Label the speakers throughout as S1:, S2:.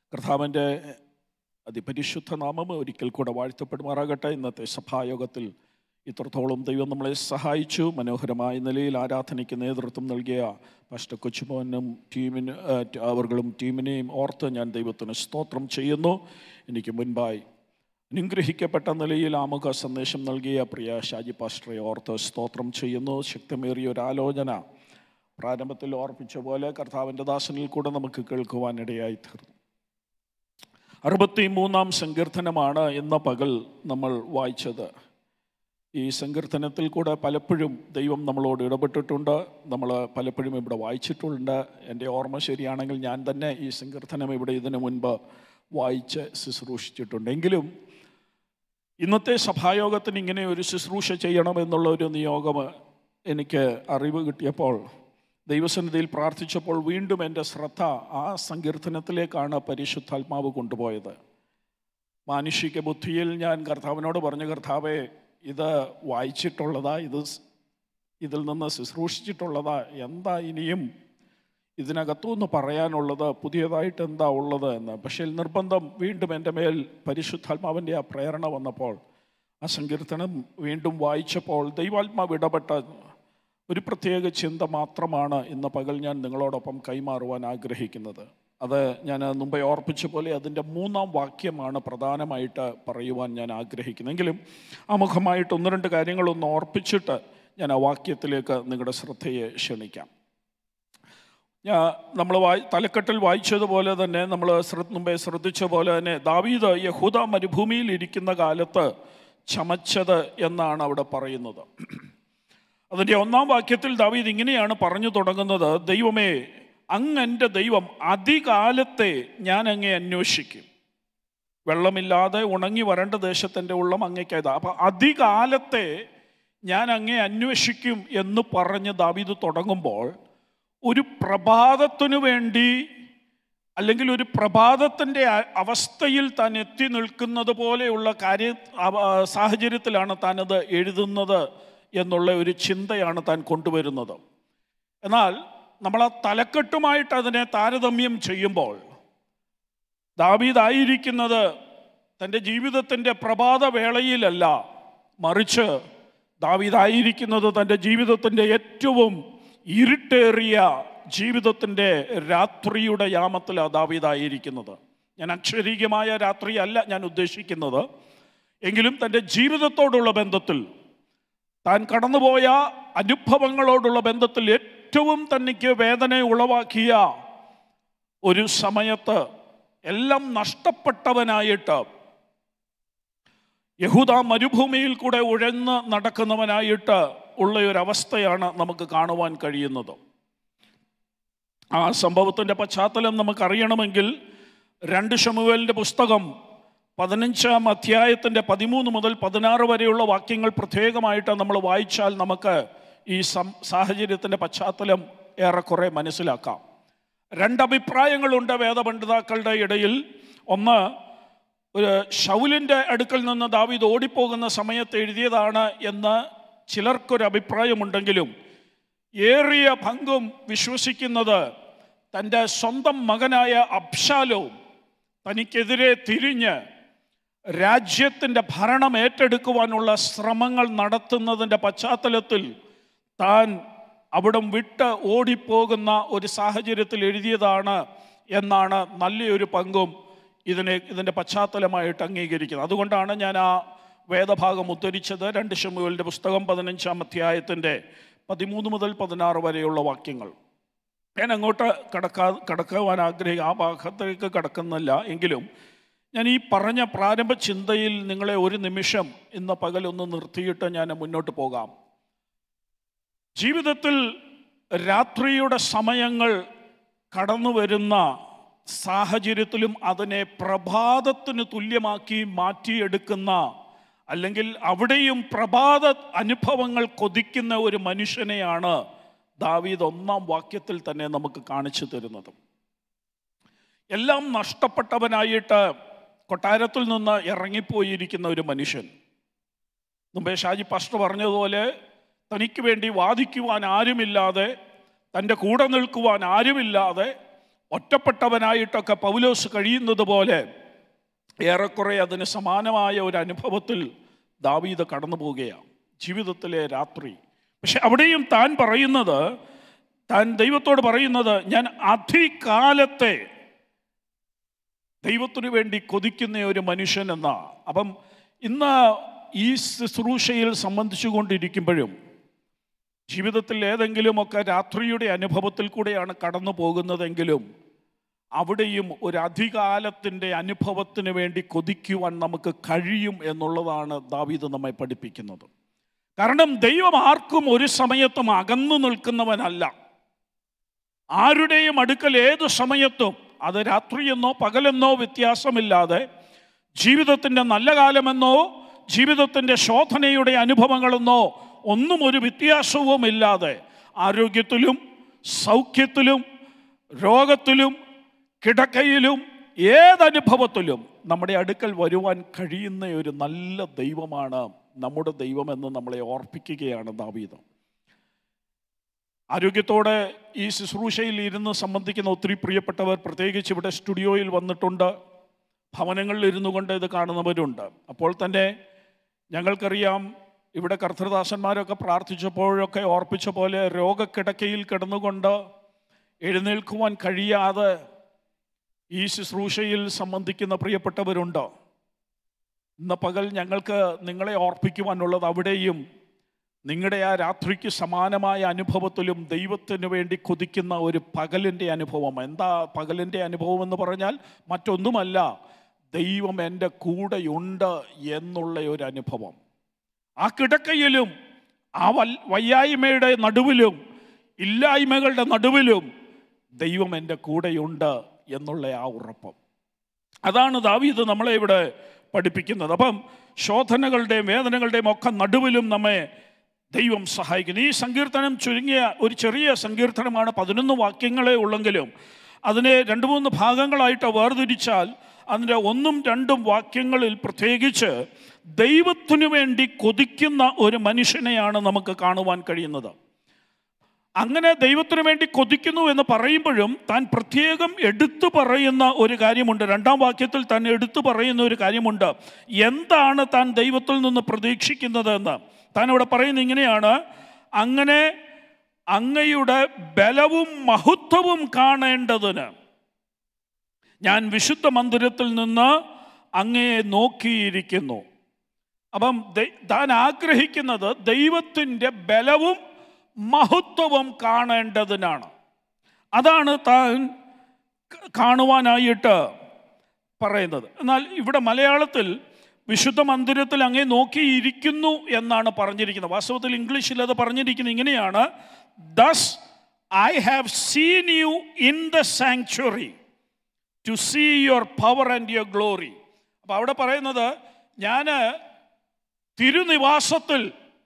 S1: കർത്താവിൻ്റെ അതിപരിശുദ്ധ നാമം ഒരിക്കൽ കൂടെ വാഴ്ത്തപ്പെടുമാറാകട്ടെ ഇന്നത്തെ സഭായോഗത്തിൽ ഇത്രത്തോളം ദൈവം നമ്മളെ സഹായിച്ചു മനോഹരമായ നിലയിൽ ആരാധനയ്ക്ക് നേതൃത്വം നൽകിയ പാസ്റ്റർ കൊച്ചുമോനും ടീമിന് ആ, ಟ- അവർകളും ടീമിനെയും ഓർത്ത് ഞാൻ ദൈവത്തിന് സ്തോത്രം ചെയ്യുന്നു എനിക്ക് മുൻപായി അനുഗ്രഹിക്കപ്പെട്ട നിലയിൽ ആമുഖ സന്ദേശം നൽകിയ പ്രിയ ഷാജി പാസ്റ്ററെ ഓർത്ത് സ്തോത്രം ചെയ്യുന്നു ശക്തമേറിയ ഒരു ആലോചന പ്രാരംഭത്തിൽ ഓർപ്പിച്ച പോലെ കർത്താവിൻ്റെ ദാസനിൽ കൂടെ നമുക്ക് കേൾക്കുവാനിടയായി തീർന്നു അറുപത്തി മൂന്നാം സങ്കീർത്തനമാണ് ഇന്ന് പകൽ നമ്മൾ വായിച്ചത് ഈ സങ്കീർത്തനത്തിൽ കൂടെ പലപ്പോഴും ദൈവം നമ്മളോട് ഇടപെട്ടിട്ടുണ്ട് നമ്മൾ പലപ്പോഴും ഇവിടെ വായിച്ചിട്ടുണ്ട് എൻ്റെ ഓർമ്മ ശരിയാണെങ്കിൽ ഞാൻ തന്നെ ഈ സങ്കീർത്തനം ഇവിടെ ഇതിനു മുൻപ് വായിച്ച് ശുശ്രൂഷിച്ചിട്ടുണ്ട് എങ്കിലും ഇന്നത്തെ സഭായോഗത്തിന് ഇങ്ങനെ ഒരു ശുശ്രൂഷ ചെയ്യണമെന്നുള്ള ഒരു നിയോഗം എനിക്ക് അറിവ് കിട്ടിയപ്പോൾ ദൈവസന്നിധിയിൽ പ്രാർത്ഥിച്ചപ്പോൾ വീണ്ടും എൻ്റെ ശ്രദ്ധ ആ സങ്കീർത്തനത്തിലേക്കാണ് പരിശുദ്ധാത്മാവ് കൊണ്ടുപോയത് മാനുഷിക ബുദ്ധിയിൽ ഞാൻ കർത്താവിനോട് പറഞ്ഞു കർത്താവെ ഇത് വായിച്ചിട്ടുള്ളതാ ഇത് സ്- ഇതിൽ നിന്ന് ശുശ്രൂഷിച്ചിട്ടുള്ളതാ എന്താ ഇനിയും ഇതിനകത്തുനിന്ന് പറയാനുള്ളത് പുതിയതായിട്ട് എന്താ ഉള്ളത് എന്ന് പക്ഷേ നിർബന്ധം വീണ്ടും എൻ്റെ മേൽ പരിശുദ്ധാത്മാവിൻ്റെ ആ പ്രേരണ വന്നപ്പോൾ ആ സങ്കീർത്തനം വീണ്ടും വായിച്ചപ്പോൾ ദൈവാത്മാവ് ഇടപെട്ട ഒരു പ്രത്യേക ചിന്ത മാത്രമാണ് ഇന്ന് പകൽ ഞാൻ നിങ്ങളോടൊപ്പം കൈമാറുവാൻ ആഗ്രഹിക്കുന്നത് അത് ഞാൻ മുമ്പേ ഓർപ്പിച്ച പോലെ അതിൻ്റെ മൂന്നാം വാക്യമാണ് പ്രധാനമായിട്ട് പറയുവാൻ ഞാൻ ആഗ്രഹിക്കുന്നെങ്കിലും ആമുഖമായിട്ട് ഒന്ന് രണ്ട് കാര്യങ്ങളൊന്ന് ഓർപ്പിച്ചിട്ട് ഞാൻ ആ വാക്യത്തിലേക്ക് നിങ്ങളുടെ ശ്രദ്ധയെ ക്ഷണിക്കാം ഞാൻ നമ്മൾ വായി തലക്കെട്ടിൽ വായിച്ചതുപോലെ തന്നെ നമ്മൾ ശ്രദ്ധ മുമ്പേ ശ്രദ്ധിച്ച പോലെ തന്നെ ദാവീദ് യഹൂദ മരുഭൂമിയിൽ ഇരിക്കുന്ന കാലത്ത് ചമച്ചത് എന്നാണ് അവിടെ പറയുന്നത് അതിൻ്റെ ഒന്നാം വാക്യത്തിൽ ദാവീദ് ഇങ്ങനെയാണ് പറഞ്ഞു തുടങ്ങുന്നത് ദൈവമേ അങ്ങ് എൻ്റെ ദൈവം അതികാലത്തെ ഞാൻ അങ്ങേ അന്വേഷിക്കും വെള്ളമില്ലാതെ ഉണങ്ങി വരേണ്ട ദേശത്തിൻ്റെ ഉള്ളം അങ്ങേക്കായത് അപ്പം അതികാലത്തെ ഞാൻ അങ്ങേ അന്വേഷിക്കും എന്ന് പറഞ്ഞ് ദാവീദ് തുടങ്ങുമ്പോൾ ഒരു പ്രഭാതത്തിനു വേണ്ടി അല്ലെങ്കിൽ ഒരു പ്രഭാതത്തിൻ്റെ അ- അവസ്ഥയിൽ താൻ എത്തി നിൽക്കുന്നത് പോലെയുള്ള കാര്യ അവ- സാഹചര്യത്തിലാണ് താനത് എഴുതുന്നത് എന്നുള്ള ഒരു ചിന്തയാണ് താൻ കൊണ്ടുവരുന്നത് എന്നാൽ നമ്മൾ ആ തലക്കെട്ടുമായിട്ട് അതിനെ താരതമ്യം ചെയ്യുമ്പോൾ ദാവീദായിരിക്കുന്നത് തൻ്റെ ജീവിതത്തിൻ്റെ പ്രഭാത വേളയിലല്ല മറിച്ച് ദാവീദായിരിക്കുന്നത് തൻ്റെ ജീവിതത്തിൻ്റെ ഏറ്റവും ഇരുട്ടേറിയ ജീവിതത്തിൻ്റെ രാത്രിയുടെ യാമത്തിലാണ് ദാവീദായിരിക്കുന്നത് ഞാൻ അക്ഷരീകമായ രാത്രി അല്ല ഞാൻ ഉദ്ദേശിക്കുന്നത് എങ്കിലും തൻ്റെ ജീവിതത്തോടുള്ള ബന്ധത്തിൽ താൻ കടന്നുപോയ അനുഭവങ്ങളോടുള്ള ബന്ധത്തിൽ ഏറ്റവും തനിക്ക് വേദന ഉളവാക്കിയ ഒരു സമയത്ത് എല്ലാം നഷ്ടപ്പെട്ടവനായിട്ട് യഹൂദ മരുഭൂമിയിൽ കൂടെ ഉഴന്ന് നടക്കുന്നവനായിട്ട് ഉള്ള ഒരു അവസ്ഥയാണ് നമുക്ക് കാണുവാൻ കഴിയുന്നത് ആ സംഭവത്തിൻ്റെ പശ്ചാത്തലം നമുക്കറിയണമെങ്കിൽ രണ്ട് ഷമുവേലിൻ്റെ പുസ്തകം പതിനഞ്ചാം അധ്യായത്തിൻ്റെ പതിമൂന്ന് മുതൽ പതിനാറ് വരെയുള്ള വാക്യങ്ങൾ പ്രത്യേകമായിട്ട് നമ്മൾ വായിച്ചാൽ നമുക്ക് ഈ സം സാഹചര്യത്തിൻ്റെ പശ്ചാത്തലം ഏറെക്കുറെ മനസ്സിലാക്കാം രണ്ടഭിപ്രായങ്ങളുണ്ട് വേദപണ്ഡിതാക്കളുടെ ഇടയിൽ ഒന്ന് ഒരു ഷൗലിൻ്റെ അടുക്കൽ നിന്ന് ദാവീദ് ഓടിപ്പോകുന്ന സമയത്ത് എഴുതിയതാണ് എന്ന് ചിലർക്കൊരു അഭിപ്രായമുണ്ടെങ്കിലും ഏറിയ പങ്കും വിശ്വസിക്കുന്നത് തൻ്റെ സ്വന്തം മകനായ അബ്ഷാലോ തനിക്കെതിരെ തിരിഞ്ഞ് രാജ്യത്തിൻ്റെ ഭരണം ഏറ്റെടുക്കുവാനുള്ള ശ്രമങ്ങൾ നടത്തുന്നതിൻ്റെ പശ്ചാത്തലത്തിൽ താൻ അവിടം വിട്ട് ഓടിപ്പോകുന്ന ഒരു സാഹചര്യത്തിൽ എഴുതിയതാണ് എന്നാണ് നല്ലൊരു പങ്കും ഇതിനെ ഇതിൻ്റെ പശ്ചാത്തലമായിട്ട് അംഗീകരിക്കുന്നത് അതുകൊണ്ടാണ് ഞാൻ ആ വേദഭാഗം ഉദ്ധരിച്ചത് രണ്ട് ഷമുവലിൻ്റെ പുസ്തകം പതിനഞ്ചാം അധ്യായത്തിൻ്റെ പതിമൂന്ന് മുതൽ പതിനാറ് വരെയുള്ള വാക്യങ്ങൾ ഞാൻ അങ്ങോട്ട് കടക്കാ കടക്കുവാൻ ആഗ്രഹിക്കുക ആ ഭാഗത്തേക്ക് കടക്കുന്നില്ല എങ്കിലും ഞാൻ ഈ പറഞ്ഞ പ്രാരംഭ ചിന്തയിൽ നിങ്ങളെ ഒരു നിമിഷം ഇന്ന് പകലൊന്ന് നിർത്തിയിട്ട് ഞാൻ മുന്നോട്ട് പോകാം ജീവിതത്തിൽ രാത്രിയുടെ സമയങ്ങൾ കടന്നു വരുന്ന സാഹചര്യത്തിലും അതിനെ പ്രഭാതത്തിന് തുല്യമാക്കി മാറ്റിയെടുക്കുന്ന അല്ലെങ്കിൽ അവിടെയും പ്രഭാത അനുഭവങ്ങൾ കൊതിക്കുന്ന ഒരു മനുഷ്യനെയാണ് ദാവീദ് ഒന്നാം വാക്യത്തിൽ തന്നെ നമുക്ക് കാണിച്ചു തരുന്നത് എല്ലാം നഷ്ടപ്പെട്ടവനായിട്ട് കൊട്ടാരത്തിൽ നിന്ന് ഇറങ്ങിപ്പോയിരിക്കുന്ന ഒരു മനുഷ്യൻ മുമ്പേ ഷാജി പാസ്റ്റർ പറഞ്ഞതുപോലെ തനിക്ക് വേണ്ടി വാദിക്കുവാൻ ആരുമില്ലാതെ തൻ്റെ കൂടെ നിൽക്കുവാൻ ആരുമില്ലാതെ ഒറ്റപ്പെട്ടവനായിട്ടൊക്കെ പൗലോസ് കഴിയുന്നത് പോലെ ഏറെക്കുറെ അതിന് സമാനമായ ഒരു അനുഭവത്തിൽ ദാവീദ് കടന്നു പോവുകയാണ് ജീവിതത്തിലെ രാത്രി പക്ഷെ അവിടെയും താൻ പറയുന്നത് താൻ ദൈവത്തോട് പറയുന്നത് ഞാൻ അധികാലത്തെ ദൈവത്തിനു വേണ്ടി കൊതിക്കുന്ന ഒരു മനുഷ്യൻ എന്നാ അപ്പം ഇന്ന് ഈ ശുശ്രൂഷയിൽ സംബന്ധിച്ചു കൊണ്ടിരിക്കുമ്പോഴും ജീവിതത്തിൽ ഏതെങ്കിലുമൊക്കെ രാത്രിയുടെ അനുഭവത്തിൽ കൂടെയാണ് കടന്നു പോകുന്നതെങ്കിലും അവിടെയും ഒരു അധികാലത്തിൻ്റെ അനുഭവത്തിന് വേണ്ടി കൊതിക്കുവാൻ നമുക്ക് കഴിയും എന്നുള്ളതാണ് ദാവീദ് നമ്മെ പഠിപ്പിക്കുന്നത് കാരണം ദൈവം ആർക്കും ഒരു സമയത്തും അകന്നു നിൽക്കുന്നവനല്ല ആരുടെയും അടുക്കൽ ഏത് സമയത്തും അത് രാത്രിയെന്നോ പകലെന്നോ വ്യത്യാസമില്ലാതെ ജീവിതത്തിൻ്റെ നല്ല കാലമെന്നോ ജീവിതത്തിൻ്റെ ശോധനയുടെ അനുഭവങ്ങളെന്നോ ഒന്നും ഒരു വ്യത്യാസവുമില്ലാതെ ആരോഗ്യത്തിലും സൗഖ്യത്തിലും രോഗത്തിലും കിടക്കയിലും ഏതനുഭവത്തിലും നമ്മുടെ അടുക്കൽ വരുവാൻ കഴിയുന്ന ഒരു നല്ല ദൈവമാണ് നമ്മുടെ ദൈവമെന്ന് നമ്മളെ ഓർപ്പിക്കുകയാണ് ദാവീദം ആരോഗ്യത്തോടെ ഈ ശുശ്രൂഷയിൽ ഇരുന്ന് സംബന്ധിക്കുന്ന ഒത്തിരി പ്രിയപ്പെട്ടവർ പ്രത്യേകിച്ച് ഇവിടെ സ്റ്റുഡിയോയിൽ വന്നിട്ടുണ്ട് ഭവനങ്ങളിൽ ഇരുന്നു കൊണ്ട് ഇത് കാണുന്നവരുണ്ട് അപ്പോൾ തന്നെ ഞങ്ങൾക്കറിയാം ഇവിടെ കർത്തൃദാസന്മാരൊക്കെ പ്രാർത്ഥിച്ചപ്പോഴൊക്കെ ഓർപ്പിച്ച പോലെ രോഗക്കിടക്കയിൽ കിടന്നുകൊണ്ട് എഴുന്നേൽക്കുവാൻ കഴിയാതെ ഈ ശുശ്രൂഷയിൽ സംബന്ധിക്കുന്ന പ്രിയപ്പെട്ടവരുണ്ട് ഇന്ന് പകൽ ഞങ്ങൾക്ക് നിങ്ങളെ ഓർപ്പിക്കുവാനുള്ളത് അവിടെയും നിങ്ങളുടെ ആ രാത്രിക്ക് സമാനമായ അനുഭവത്തിലും ദൈവത്തിന് വേണ്ടി കൊതിക്കുന്ന ഒരു പകലിൻ്റെ അനുഭവം എന്താ പകലിൻ്റെ അനുഭവം എന്ന് പറഞ്ഞാൽ മറ്റൊന്നുമല്ല ദൈവം എൻ്റെ കൂടെയുണ്ട് എന്നുള്ള ഒരു അനുഭവം ആ കിടക്കയിലും ആ വൽ വയ്യായ്മയുടെ നടുവിലും ഇല്ലായ്മകളുടെ നടുവിലും ദൈവം എൻ്റെ കൂടെയുണ്ട് എന്നുള്ള ആ ഉറപ്പം അതാണ് ദാവീദ് നമ്മളെ ഇവിടെ പഠിപ്പിക്കുന്നത് അപ്പം ശോധനകളുടെയും വേദനകളുടെയും ഒക്കെ നടുവിലും നമ്മെ ദൈവം സഹായിക്കുന്നു ഈ സങ്കീർത്തനം ചുരുങ്ങിയ ഒരു ചെറിയ സങ്കീർത്തനമാണ് പതിനൊന്ന് വാക്യങ്ങളെ ഉള്ളെങ്കിലും അതിനെ രണ്ട് മൂന്ന് ഭാഗങ്ങളായിട്ട് വേർതിരിച്ചാൽ അതിൻ്റെ ഒന്നും രണ്ടും വാക്യങ്ങളിൽ പ്രത്യേകിച്ച് ദൈവത്തിനു വേണ്ടി കൊതിക്കുന്ന ഒരു മനുഷ്യനെയാണ് നമുക്ക് കാണുവാൻ കഴിയുന്നത് അങ്ങനെ ദൈവത്തിനു വേണ്ടി കൊതിക്കുന്നു എന്ന് പറയുമ്പോഴും താൻ പ്രത്യേകം എടുത്തു പറയുന്ന ഒരു കാര്യമുണ്ട് രണ്ടാം വാക്യത്തിൽ താൻ എടുത്തു പറയുന്ന ഒരു കാര്യമുണ്ട് എന്താണ് താൻ ദൈവത്തിൽ നിന്ന് പ്രതീക്ഷിക്കുന്നത് എന്ന് താൻ ഇവിടെ പറയുന്നത് ഇങ്ങനെയാണ് അങ്ങനെ അങ്ങയുടെ ബലവും മഹത്വവും കാണേണ്ടതിന് ഞാൻ വിശുദ്ധ മന്ദിരത്തിൽ നിന്ന് അങ്ങയെ നോക്കിയിരിക്കുന്നു അപ്പം ദൈ- താൻ ആഗ്രഹിക്കുന്നത് ദൈവത്തിൻ്റെ ബലവും മഹത്വവും കാണേണ്ടതിനാണ് അതാണ് താൻ ക- കാണുവാനായിട്ട് പറയുന്നത് എന്നാൽ ഇവിടെ മലയാളത്തിൽ വിശുദ്ധ മന്ദിരത്തിൽ അങ്ങേ നോക്കിയിരിക്കുന്നു എന്നാണ് പറഞ്ഞിരിക്കുന്നത് വാസ്തവത്തിൽ ഇംഗ്ലീഷിൽ അത് പറഞ്ഞിരിക്കുന്നത് ഇങ്ങനെയാണ് thus I have seen you in the sanctuary to see your power and your glory അപ്പോൾ അവിടെ പറയുന്നത് ഞാൻ തിരുനിവാസത്തിൽ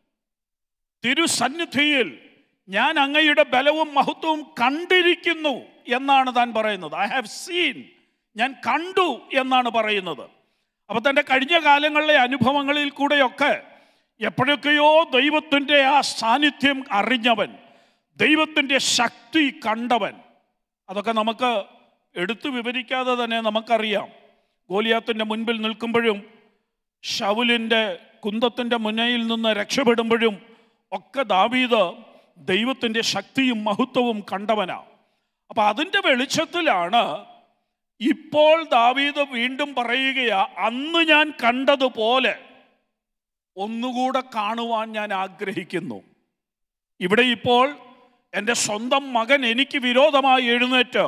S1: തിരുസന്നിധിയിൽ ഞാൻ അങ്ങയുടെ ബലവും മഹത്വവും കണ്ടിരിക്കുന്നു എന്നാണ് താൻ പറയുന്നത് ഐ ഹാവ് സീൻ ഞാൻ കണ്ടു എന്നാണ് പറയുന്നത് അപ്പോൾ തൻ്റെ കഴിഞ്ഞ കാലങ്ങളിലെ അനുഭവങ്ങളിൽ കൂടെയൊക്കെ എപ്പോഴൊക്കെയോ ദൈവത്തിൻ്റെ ആ സാന്നിധ്യം അറിഞ്ഞവൻ ദൈവത്തിൻ്റെ ശക്തി കണ്ടവൻ അതൊക്കെ നമുക്ക് എടുത്തു വിവരിക്കാതെ തന്നെ നമുക്കറിയാം ഗോലിയാത്തിൻ്റെ മുൻപിൽ നിൽക്കുമ്പോഴും ഷൗലിൻ്റെ കുന്തത്തിൻ്റെ മുന്നയിൽ നിന്ന് രക്ഷപ്പെടുമ്പോഴും ഒക്കെ ദാവീദ് ദൈവത്തിൻ്റെ ശക്തിയും മഹത്വവും കണ്ടവനാ അപ്പൊ അതിൻ്റെ വെളിച്ചത്തിലാണ് ഇപ്പോൾ ദാവീദ് വീണ്ടും പറയുകയാ അന്ന് ഞാൻ കണ്ടതുപോലെ ഒന്നുകൂടെ കാണുവാൻ ഞാൻ ആഗ്രഹിക്കുന്നു ഇവിടെ ഇപ്പോൾ എൻ്റെ സ്വന്തം മകൻ എനിക്ക് വിരോധമായി എഴുന്നേറ്റ്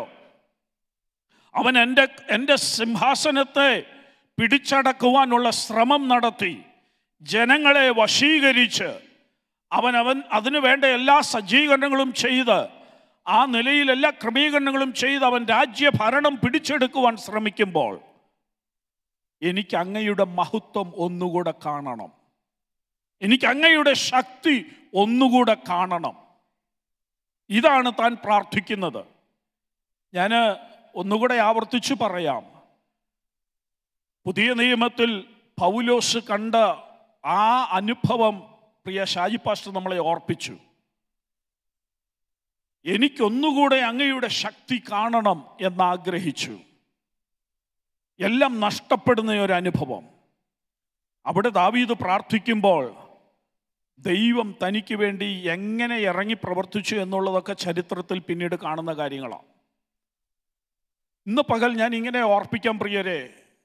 S1: അവൻ എൻ്റെ എൻ്റെ സിംഹാസനത്തെ പിടിച്ചടക്കുവാനുള്ള ശ്രമം നടത്തി ജനങ്ങളെ വശീകരിച്ച് അവൻ അവൻ അതിനു വേണ്ട എല്ലാ സജ്ജീകരണങ്ങളും ചെയ്ത് ആ നിലയിൽ എല്ലാ ക്രമീകരണങ്ങളും ചെയ്ത് അവൻ രാജ്യഭരണം പിടിച്ചെടുക്കുവാൻ ശ്രമിക്കുമ്പോൾ എനിക്ക് അങ്ങയുടെ മഹത്വം ഒന്നുകൂടെ കാണണം എനിക്ക് അങ്ങയുടെ ശക്തി ഒന്നുകൂടെ കാണണം ഇതാണ് താൻ പ്രാർത്ഥിക്കുന്നത് ഞാൻ ഒന്നുകൂടെ ആവർത്തിച്ചു പറയാം പുതിയ നിയമത്തിൽ പൗലോസ് കണ്ട ആ അനുഭവം പ്രിയ ഷാജി പാസ്റ്റർ നമ്മളെ ഓർപ്പിച്ചു എനിക്കൊന്നുകൂടെ അങ്ങയുടെ ശക്തി കാണണം എന്നാഗ്രഹിച്ചു എല്ലാം നഷ്ടപ്പെടുന്ന ഒരു അനുഭവം അവിടെ ദാവീദ് പ്രാർത്ഥിക്കുമ്പോൾ ദൈവം തനിക്ക് വേണ്ടി എങ്ങനെ ഇറങ്ങി പ്രവർത്തിച്ചു എന്നുള്ളതൊക്കെ ചരിത്രത്തിൽ പിന്നീട് കാണുന്ന കാര്യങ്ങളാണ് ഇന്ന് പകൽ ഞാൻ ഇങ്ങനെ ഓർപ്പിക്കാൻ പ്രിയരെ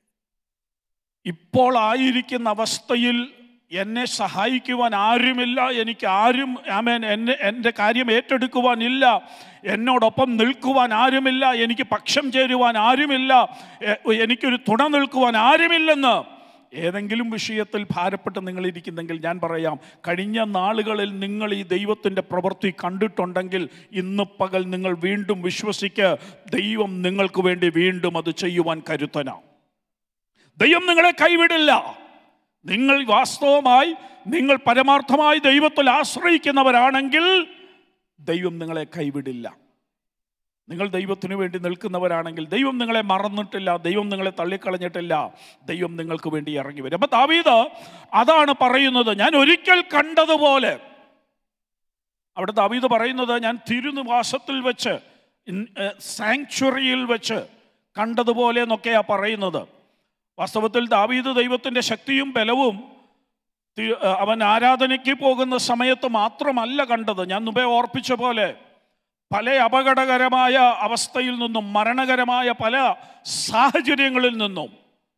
S1: ഇപ്പോൾ ആയിരിക്കുന്ന അവസ്ഥയിൽ എന്നെ സഹായിക്കുവാൻ ആരുമില്ല എനിക്ക് ആരും ആമേൻ എന്നെ എൻ്റെ കാര്യം ഏറ്റെടുക്കുവാനില്ല എന്നോടൊപ്പം നിൽക്കുവാൻ ആരുമില്ല എനിക്ക് പക്ഷം ചേരുവാൻ ആരുമില്ല എ- എനിക്കൊരു തുണ നിൽക്കുവാൻ ആരുമില്ലെന്ന് ഏതെങ്കിലും വിഷയത്തിൽ ഭാരപ്പെട്ട് നിങ്ങൾ ഇരിക്കുന്നെങ്കിൽ ഞാൻ പറയാം കഴിഞ്ഞ നാളുകളിൽ നിങ്ങൾ ഈ ദൈവത്തിൻ്റെ പ്രവൃത്തി കണ്ടിട്ടുണ്ടെങ്കിൽ ഇന്ന് പകൽ നിങ്ങൾ വീണ്ടും വിശ്വസിക്ക് ദൈവം നിങ്ങൾക്ക് വേണ്ടി വീണ്ടും അത് ചെയ്യുവാൻ കരുത്തനാണ് ദൈവം നിങ്ങളെ കൈവിടില്ല നിങ്ങൾ വാസ്തവമായി നിങ്ങൾ പരമാർത്ഥമായി ദൈവത്തിൽ ആശ്രയിക്കുന്നവരാണെങ്കിൽ ദൈവം നിങ്ങളെ കൈവിടില്ല നിങ്ങൾ ദൈവത്തിനു വേണ്ടി നിൽക്കുന്നവരാണെങ്കിൽ ദൈവം നിങ്ങളെ മറന്നിട്ടില്ല ദൈവം നിങ്ങളെ തള്ളിക്കളഞ്ഞിട്ടില്ല ദൈവം നിങ്ങൾക്ക് വേണ്ടി ഇറങ്ങി വരും അപ്പൊ ദാവീദ് അതാണ് പറയുന്നത് ഞാൻ ഒരിക്കൽ കണ്ടതുപോലെ അവിടെ ദാവീദ് പറയുന്നത് ഞാൻ തിരുനിവാസത്തിൽ വെച്ച് സാങ്ച്വറിയിൽ വെച്ച് കണ്ടതുപോലെ എന്നൊക്കെയാ പറയുന്നത് വാസ്തവത്തിൽ ദാവീദ് ദൈവത്തിൻ്റെ ശക്തിയും ബലവും തി- അവൻ ആരാധനയ്ക്ക് പോകുന്ന സമയത്ത് മാത്രമല്ല കണ്ടത് ഞാൻ മുമ്പേ ഓർപ്പിച്ച പോലെ പല അപകടകരമായ അവസ്ഥയിൽ നിന്നും മരണകരമായ പല സാഹചര്യങ്ങളിൽ നിന്നും